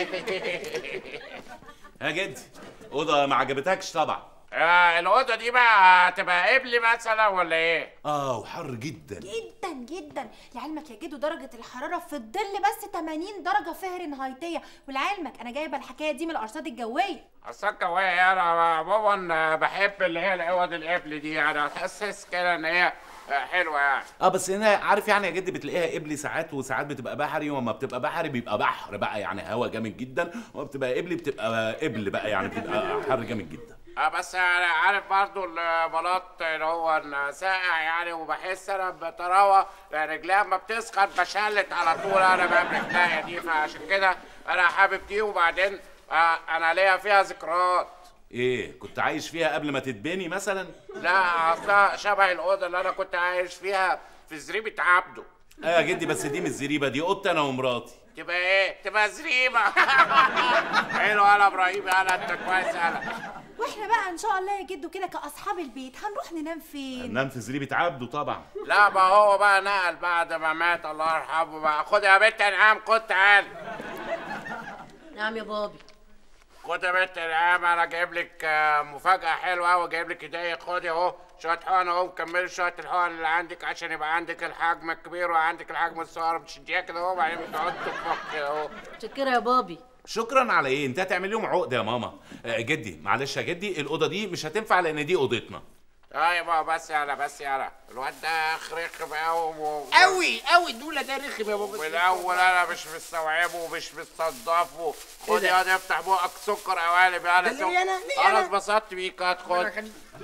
يا جدي اوضه ما عجبتكش طبعا آه، الاوضه دي بقى هتبقى قبلي مثلا ولا ايه؟ اه وحر جدا جدا جدا لعلمك يا جدو درجة الحرارة في الظل بس 80 درجة فهرنهايتية ولعلمك أنا جايبة الحكاية دي من الأرصاد الجوية اصل كويس انا عموما بحب اللي هي الاوض القبل دي انا حاسس كده ان هي حلوه يعني اه بس هنا عارف يعني يا جدي بتلاقيها قبلي ساعات وساعات بتبقى بحري وما بتبقى بحري بيبقى بحر بقى يعني هوا جامد جدا وما بتبقى قبلي بتبقى قبل بقى يعني بتبقى حر جامد جدا اه بس انا عارف برضو البلاط اللي هو ساقع يعني وبحس انا بطراوه رجليها ما بتسخن بشلت على طول انا بقى برجليا دي فعشان كده انا حابب دي وبعدين آه انا ليا فيها ذكريات ايه كنت عايش فيها قبل ما تتبني مثلا لا اصلا شبه الاوضه اللي انا كنت عايش فيها في زريبه عبده اه يا جدي بس دي مش زريبه دي اوضتي انا ومراتي تبقى ايه تبقى زريبه حلو انا ابراهيم انا انت كويس انا واحنا بقى ان شاء الله يا جدو كده كاصحاب البيت هنروح ننام فين هننام في زريبه عبده طبعا لا ما هو بقى نقل بعد ما مات الله يرحمه بقى خد يا بنت انعام خد تعال نعم يا بابي خد يا بنت انعام انا جايب لك آه، مفاجأة حلوة قوي جايب لك هدية خدي اهو شوية حقن اهو كملي شوية الحقن اللي عندك عشان يبقى عندك الحجم الكبير وعندك الحجم الصغير بتشديها كده اهو وبعدين بتقعد تفك كده اهو متشكرة يا بابي شكرا على ايه انت هتعمل لهم عقده يا ماما آه جدي معلش يا جدي الاوضه دي مش هتنفع لان دي اوضتنا طيب بقى بس يلا بس يلا الواد ده رخم قوي و... قوي قوي الدولة ده رخم يا بابا والاول انا مش مستوعبه ومش مستضافه خد يا ده افتح بقك سكر قوالب يا ده ليه أنا؟ ليه انا أنا؟ اتبسطت بيك هتخد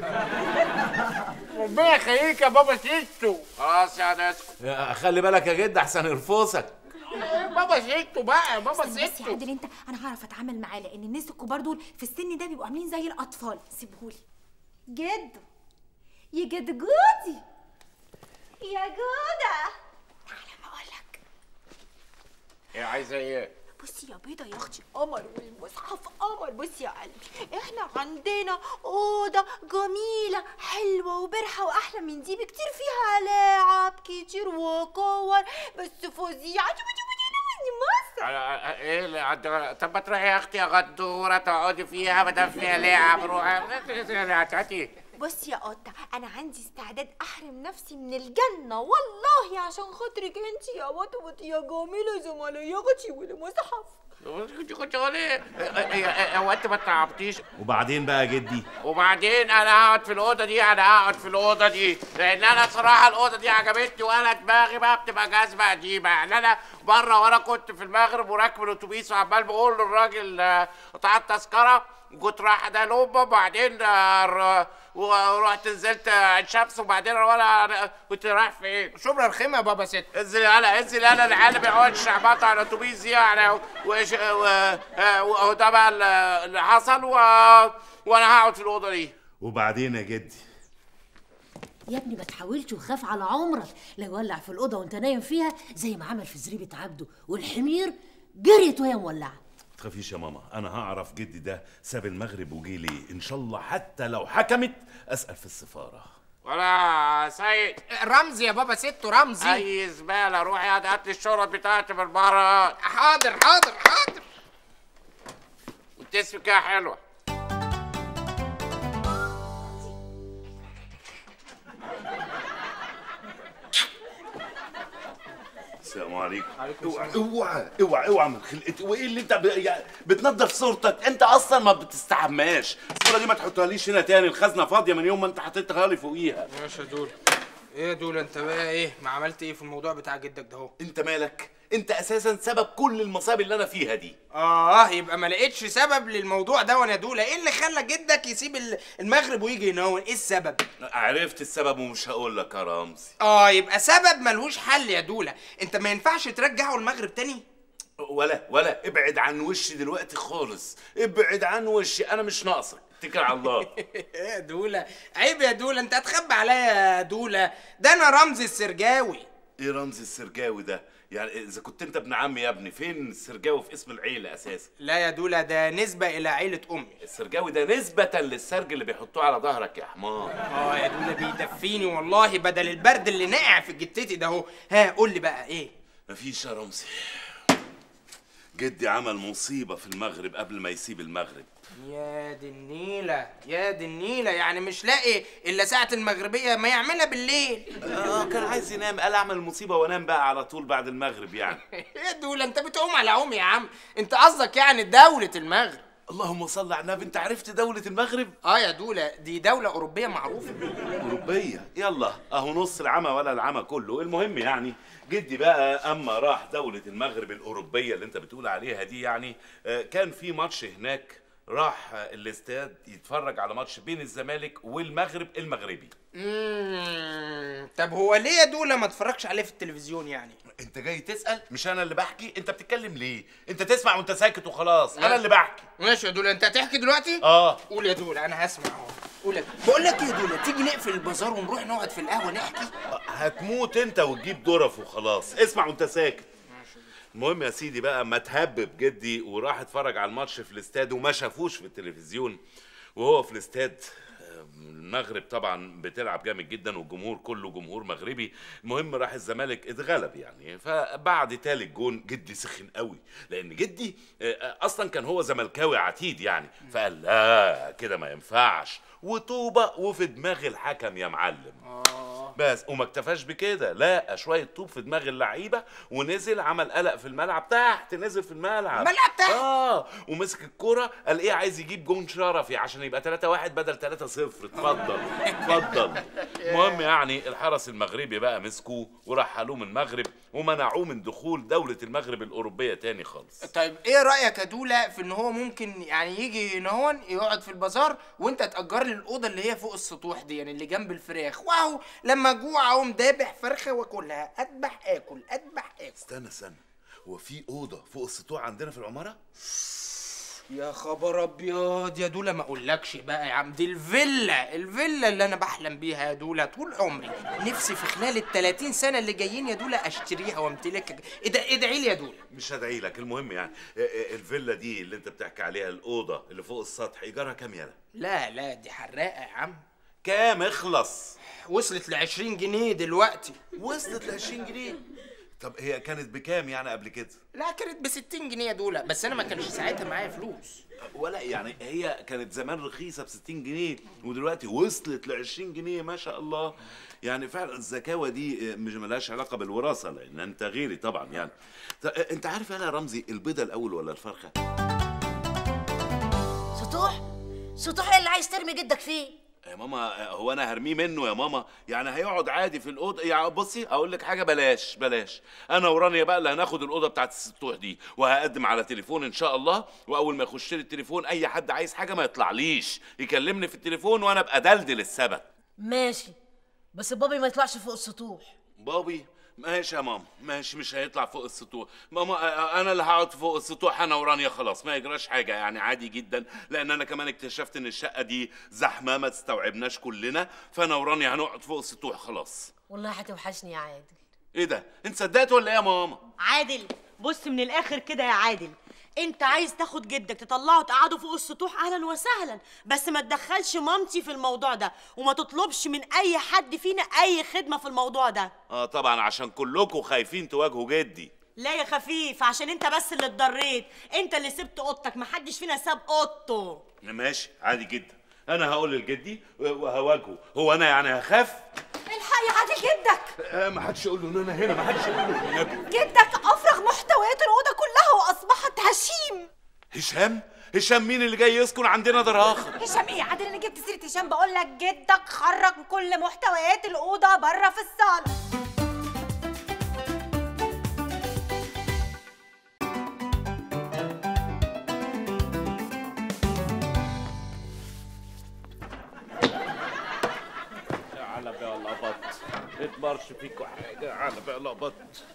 ربنا يخليك يا بابا تيتو خلاص يا ده اسكت آه خلي بالك يا جدي احسن يرفصك بابا سيتو بقى بابا استنى بس يا سيتو عادل انت انا هعرف اتعامل معاه لان الناس الكبار دول في السن ده بيبقوا عاملين زي الاطفال سيبهولي جدو يا جد جودي يا جودة تعالى ما اقولك ايه عايزه ايه بصي يا بيضة يا اختي قمر والمصحف قمر بصي يا قلبي احنا عندنا اوضه جميله حلوه وبرحه واحلى من دي بكتير فيها لعب كتير وكور بس فظيعه شوفي شوفي دي من مصر على- ايه اللي عند- طب ما تروحي يا اختي يا غدوره تقعدي فيها ما دام فيها لعب روحي هاتي بصي يا قطة أنا عندي استعداد أحرم نفسي من الجنة والله عشان خاطرك أنت يا وطوط يا جميلة زملياتي والمصحف كنت كنت ايه هو انت ما تعبتيش وبعدين بقى يا جدي وبعدين انا هقعد في الاوضه دي انا هقعد في الاوضه دي لان انا صراحه الاوضه دي عجبتني وانا دماغي بقى بتبقى جاذبه قديمه يعني انا مره وانا كنت في المغرب وراكب الاتوبيس وعمال بقول للراجل آه، قطع التذكره كنت رايح ده لوبا وبعدين آه، ر- ورحت نزلت آه، عين شمس وبعدين وانا كنت رايح فين؟ شبرا رخيمة يا بابا ست انزل انا انزل انا العيال بيقعد شعبطة على الاتوبيس دي يعني وإيش- و- آه، وده بقى اللي- اللي حصل و... وانا هقعد في الاوضه دي وبعدين يا جدي يا ابني ما تحاولش وخاف على عمرك لا يولع في الاوضه وانت نايم فيها زي ما عمل في زريبه عبده والحمير جريت وهي مولعه ما تخافيش يا ماما انا هعرف جدي ده ساب المغرب وجي ليه ان شاء الله حتى لو حكمت اسال في السفاره ولا سيد رمزي يا بابا ست رمزي اي زباله روحي هات هات لي الشرط بتاعتي بالمره حاضر حاضر حاضر وانت اسمك كده حلوه السلام عليكم اوعى اوعى اوعى اوعى من خلقتي وايه اللي انت ب... يعني بتنظف صورتك انت اصلا ما بتستحماش الصوره دي ما تحطهاليش هنا تاني الخزنه فاضيه من يوم ما انت حطيتها لي فوقيها ماشي يا دول ايه يا دول انت بقى ايه ما عملت ايه في الموضوع بتاع جدك ده اهو انت مالك انت اساسا سبب كل المصايب اللي انا فيها دي اه يبقى ما لقيتش سبب للموضوع ده وانا دوله ايه اللي خلى جدك يسيب ال- المغرب ويجي ينون ايه السبب عرفت السبب ومش هقول لك يا رمزي اه يبقى سبب ملهوش حل يا دوله انت ما ينفعش ترجعه المغرب تاني ولا ولا ابعد عن وشي دلوقتي خالص ابعد عن وشي انا مش ناقصك اتكل على الله يا دوله عيب يا دوله انت هتخبي عليا يا دوله ده انا رمزي السرجاوي ايه رمزي السرجاوي ده يعني اذا كنت انت ابن عمي يا ابني فين السرجاوي في اسم العيله اساسا لا يا دوله ده نسبه الى عيله امي السرجاوي ده نسبة للسرج اللي بيحطوه على ظهرك يا حمار اه يا دوله بيدفيني والله بدل البرد اللي ناقع في جتتي ده اهو ها قول لي بقى ايه مفيش يا رمزي جدي عمل مصيبة في المغرب قبل ما يسيب المغرب يا دي النيلة يا دي النيلة يعني مش لاقي إلا ساعة المغربية ما يعملها بالليل اه كان عايز ينام قال اعمل مصيبة وانام بقى على طول بعد المغرب يعني يا دولة أنت بتقوم على عوم يا عم أنت قصدك يعني دولة المغرب اللهم صل على النبي انت عرفت دولة المغرب؟ اه يا دولة دي دولة أوروبية معروفة أوروبية يلا أهو نص العمى ولا العمى كله المهم يعني جدي بقى أما راح دولة المغرب الأوروبية اللي أنت بتقول عليها دي يعني آه، كان في ماتش هناك راح آه، الاستاد يتفرج على ماتش بين الزمالك والمغرب المغربي مم. طب هو ليه يا دولة ما اتفرجش عليه في التلفزيون يعني انت جاي تسأل مش انا اللي بحكي انت بتتكلم ليه انت تسمع وانت ساكت وخلاص انا اللي بحكي ماشي يا دولة أنت هتحكي دلوقتي؟ اه قول يا دولة أنا هسمع أهو قول يا بقول لك إيه يا دولة تيجي نقفل البازار ونروح نقعد في القهوة نحكي هتموت انت وتجيب ظرف وخلاص اسمع وانت ساكت المهم يا سيدي بقى ما تهبب جدي وراح اتفرج على الماتش في الاستاد وما شافوش في التلفزيون وهو في الاستاد آه، المغرب طبعا بتلعب جامد جدا والجمهور كله جمهور مغربي المهم راح الزمالك اتغلب يعني فبعد تالت جون جدي سخن قوي لان جدي آه، اصلا كان هو زملكاوي عتيد يعني فقال لا كده ما ينفعش وطوبه وفي دماغ الحكم يا معلم بس وما اكتفاش بكده لا شويه طوب في دماغ اللعيبه ونزل عمل قلق في الملعب تحت نزل في الملعب الملعب تحت؟ اه ومسك الكرة قال ايه عايز يجيب جون شرفي عشان يبقى 3 1 بدل 3 0 اتفضل اتفضل المهم يعني الحرس المغربي بقى مسكوه ورحلوه من المغرب ومنعوه من دخول دولة المغرب الأوروبية تاني خالص طيب ايه رايك يا دوله في ان هو ممكن يعني يجي هنا هون يقعد في البازار وانت تاجر لي الاوضه اللي هي فوق السطوح دي يعني اللي جنب الفراخ واهو لما اجوع اقوم دابح فرخه واكلها اذبح اكل اذبح اكل استنى استنى هو في أوضة فوق السطوح عندنا في العمارة؟ يا خبر ابيض يا دوله ما اقولكش بقى يا عم دي الفيلا الفيلا اللي انا بحلم بيها يا دوله طول عمري نفسي في خلال ال 30 سنه اللي جايين يا دوله اشتريها وامتلكها ادع- ادعي لي يا دوله مش هدعي لك المهم يعني آه، آه، الفيلا دي اللي انت بتحكي عليها الأوضة اللي فوق السطح إيجارها كام يالا؟ لا لا دي حراقه يا عم كام اخلص وصلت ل 20 جنيه دلوقتي وصلت ل 20 جنيه طب هي كانت بكام يعني قبل كده؟ لا كانت ب 60 جنيه دول بس انا ما كانش ساعتها معايا فلوس ولا يعني هي كانت زمان رخيصه ب 60 جنيه ودلوقتي وصلت ل 20 جنيه ما شاء الله يعني فعلا الزكاوه دي مش ملهاش علاقه بالوراثه لان انت غيري طبعا يعني ط- انت عارف انا يا رمزي البيضه الاول ولا الفرخه؟ سطوح سطوح ايه اللي عايز ترمي جدك فيه يا ماما هو انا هرميه منه يا ماما يعني هيقعد عادي في الاوضه يعني بصي اقول لك حاجه بلاش بلاش انا ورانيا بقى اللي هناخد الاوضه بتاعت السطوح دي وهقدم على تليفون ان شاء الله واول ما يخش لي التليفون اي حد عايز حاجه ما يطلعليش يكلمني في التليفون وانا ابقى دلدل السبت ماشي بس بابي ما يطلعش فوق السطوح بابي ماشي يا ماما ماشي مش هيطلع فوق السطوح ماما آه، انا اللي هقعد فوق السطوح انا ورانيا خلاص ما يجراش حاجه يعني عادي جدا لان انا كمان اكتشفت ان الشقه دي زحمه ما تستوعبناش كلنا فانا ورانيا هنقعد فوق السطوح خلاص والله هتوحشني يا عادل ايه ده انت صدقت ولا ايه يا ماما عادل بص من الاخر كده يا عادل انت عايز تاخد جدك تطلعه تقعده فوق السطوح اهلا وسهلا بس ما تدخلش مامتي في الموضوع ده وما تطلبش من اي حد فينا اي خدمه في الموضوع ده اه طبعا عشان كلكم خايفين تواجهوا جدي لا يا خفيف عشان انت بس اللي اتضريت انت اللي سبت اوضتك محدش فينا ساب اوضته ماشي عادي جدا انا هقول لجدي وهواجهه هو انا يعني هخاف الحق يا عادل جدك آه ما حدش يقول له ان انا هنا ما حدش يقول له هناك جدك افرغ محتويات الاوضه كلها واصبحت هشيم هشام هشام مين اللي جاي يسكن عندنا دار اخر هشام ايه يا عادل انا جبت سيره هشام بقول لك جدك خرج كل محتويات الاوضه بره في الصاله كبرش فيكوا حاجه على بقى لقبط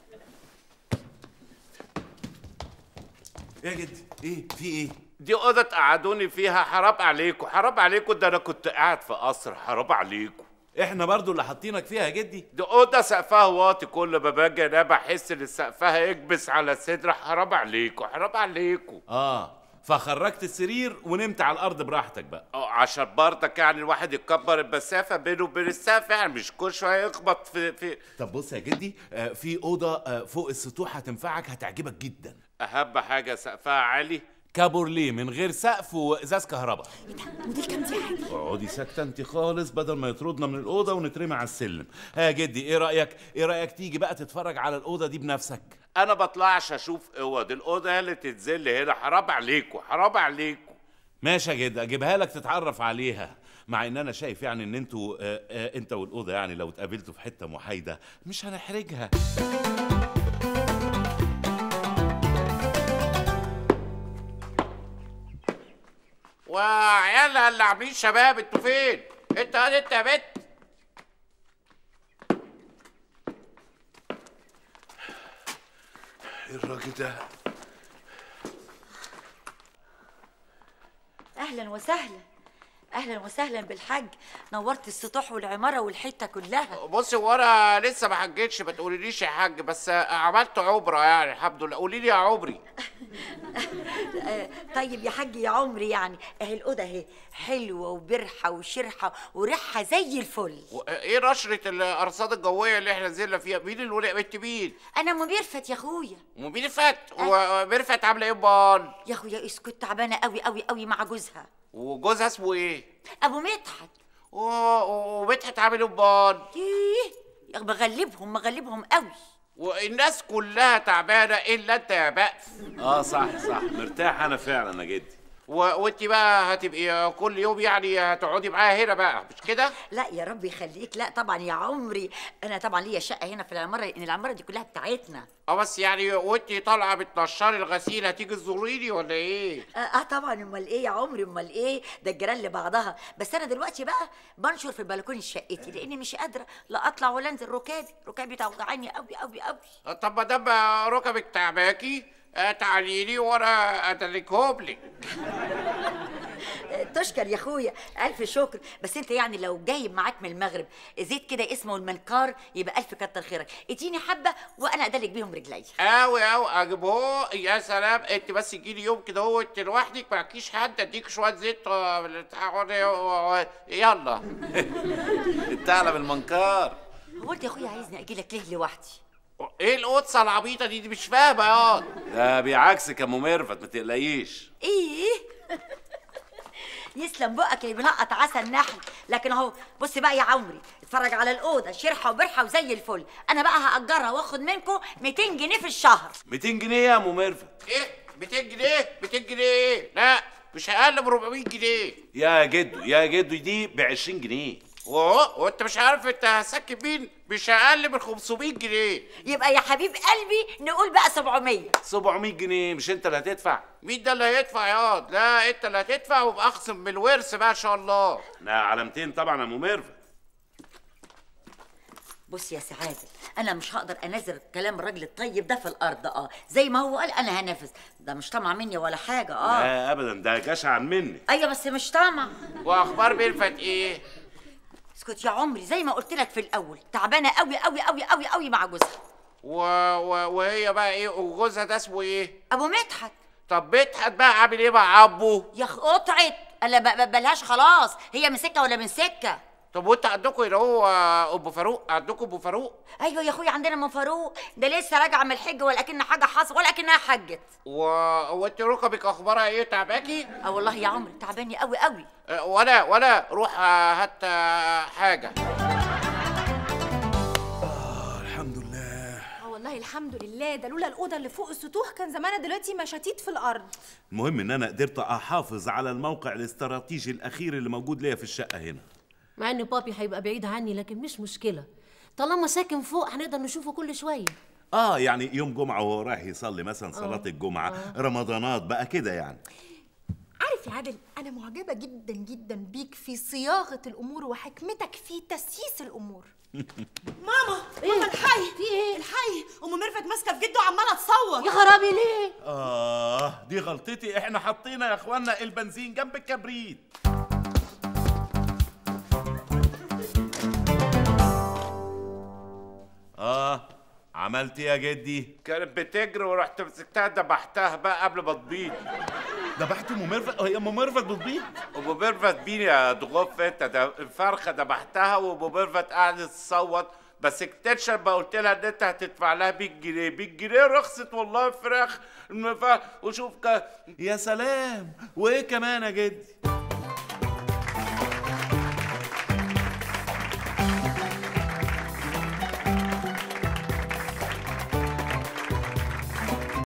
ايه يا جدي ايه في ايه دي اوضه قعدوني فيها حرام عليكم حرام عليكم ده انا كنت قاعد في قصر حرام عليكم احنا برضو اللي حاطينك فيها يا جدي دي اوضه سقفها واطي كل ما باجي انا بحس ان سقفها يكبس على صدري حرام عليكم حرام عليكم اه فخرجت السرير ونمت على الارض براحتك بقى اه عشان برضك يعني الواحد يكبر المسافه بينه وبين السقف يعني مش كل شويه يخبط في في طب بص يا جدي آه في اوضه آه فوق السطوح هتنفعك هتعجبك جدا اهم حاجه سقفها عالي كابورليه من غير سقف وازاز كهرباء موديل كام دي عادي اقعدي ساكته انت خالص بدل ما يطردنا من الاوضه ونترمي على السلم ها يا جدي ايه رايك ايه رايك تيجي بقى تتفرج على الاوضه دي بنفسك انا بطلعش اشوف اوض الاوضه هي اللي تتذل هنا حرام عليكم حرام عليكم ماشي يا جدي اجيبها لك تتعرف عليها مع ان انا شايف يعني ان انتوا آه آه انت والاوضه يعني لو اتقابلتوا في حته محايده مش هنحرجها وعيالها اللي عاملين شباب انتوا فين انت قاعد انت يا بت ايه الراجل ده اهلا وسهلا اهلا وسهلا بالحاج نورت السطوح والعماره والحته كلها بصي هو انا لسه ما حجتش ما تقوليليش يا حاج بس عملت عبره يعني الحمد لله قولي لي يا عمري آه، طيب يا حاج يا عمري يعني اهي الاوضه اهي حلوه وبرحه وشرحه وريحها زي الفل و- ايه نشره الارصاد الجويه اللي احنا نزلنا فيها مين اللي ولع بنت مين انا ام ميرفت يا اخويا ومين فات وميرفت عامله ايه امال يا اخويا اسكت تعبانه قوي قوي قوي مع جوزها وجوزها اسمه ايه ابو مدحت و- ومدحت عامل ايه امال ايه يا مغلبهم مغلبهم قوي والناس كلها تعبانه الا انت يا بأس اه صح صح مرتاح انا فعلا يا جدي و... وانت بقى هتبقي كل يوم يعني هتقعدي معايا هنا بقى مش كده لا يا رب يخليك لا طبعا يا عمري انا طبعا ليا شقه هنا في العماره لان العماره دي كلها بتاعتنا اه بس يعني وانت طالعه بتنشري الغسيل هتيجي تزوريني ولا ايه آه, اه طبعا امال ايه يا عمري امال ايه ده الجيران لبعضها بس انا دلوقتي بقى بنشر في البلكونه شقتي لاني مش قادره لا اطلع ولا انزل ركابي ركابي توجعني قوي قوي قوي طب ما دام ركبك تعباكي آه، تعالي لي وانا ادلكهم لك آه، تشكر يا اخويا الف شكر بس انت يعني لو جايب معاك من المغرب زيت كده اسمه المنكار يبقى الف كتر خيرك اديني حبه وانا ادلك بيهم رجلي اوي اوي اجيبه يا سلام انت بس تجيلي يوم كده هو انت لوحدك معكيش حد اديك شويه زيت آه، بتاع- يلا الثعلب المنكار هو انت يا اخويا عايزني اجي لك ليه لوحدي ايه القدسه العبيطه دي, دي مش فاهمه ياض ده بيعكسك يا ام ميرفت ما تقلقيش ايه يسلم بقك اللي بنقط عسل النحل لكن اهو بص بقى يا عمري اتفرج على الاوضه شرحه وبرحه وزي الفل انا بقى هاجرها واخد منكم 200 جنيه في الشهر 200 جنيه يا ام ميرفت ايه 200 جنيه 200 جنيه ايه لا مش اقل من 400 جنيه يا جدو يا جدو دي ب 20 جنيه وهو وانت مش عارف انت هسكن مين مش اقل من 500 جنيه يبقى يا حبيب قلبي نقول بقى 700 700 جنيه مش انت اللي هتدفع مين ده اللي هيدفع ياض لا انت اللي هتدفع وابقى اخصم من الورث بقى ان شاء الله لا على 200 طبعا يا ام ميرفت بص يا سعاده انا مش هقدر انزل كلام الراجل الطيب ده في الارض اه زي ما هو قال انا هنفذ ده مش طمع مني ولا حاجه اه لا ابدا ده جشع مني ايوه بس مش طمع واخبار ميرفت ايه اسكت يا عمري زي ما قلت لك في الاول تعبانه قوي قوي قوي قوي قوي مع جوزها و... و... وهي بقى ايه وجوزها ده اسمه ايه ابو مدحت طب مدحت بقى عامل ايه مع ابوه يا اخ قطعت انا ب- ب- بلهاش خلاص هي من سكه ولا من سكه طب وانت عندكم اللي هو ابو فاروق عندكم ابو فاروق ايوه يا اخويا عندنا من فاروق ده لسه راجعه من الحج ولا كأن حاجه حصل ولا كأنها حجت و... وانت ركبك اخبارها ايه تعباكي اه والله يا عمري تعباني قوي قوي اه، ولا ولا روح اه، هات اه، حاجه الحمد لله اه والله الحمد لله ده لولا الاوضه اللي فوق السطوح كان زماننا دلوقتي مشاتيت في الارض المهم ان انا قدرت احافظ على الموقع الاستراتيجي الاخير اللي موجود ليا في الشقه هنا مع ان بابي هيبقى بعيد عني لكن مش مشكله طالما ساكن فوق هنقدر نشوفه كل شويه اه يعني يوم جمعه وهو رايح يصلي مثلا صلاه الجمعه رمضانات بقى كده يعني عارف عارف يا عادل انا معجبه جدا جدا بيك في صياغه الامور وحكمتك في تسييس الامور ماما ماما الحقي في ايه؟ الحقي ام ميرفت ماسكه في جده وعماله تصوت يا خرابي ليه؟ اه دي غلطتي احنا حطينا يا اخوانا البنزين جنب الكبريت اه عملت ايه يا جدي كانت بتجري ورحت مسكتها دبحتها بقى قبل ما تبيض ذبحت ام ميرفت هي ام ميرفت بتبيض ابو ميرفت بين يا ضغوف انت ده الفرخه دبحتها وابو ميرفت قعدت تصوت بس اكتشف بقى قلت لها ان انت هتدفع لها 100 جنيه 100 جنيه رخصت والله الفراخ المف- وشوف ك... يا سلام وايه كمان يا جدي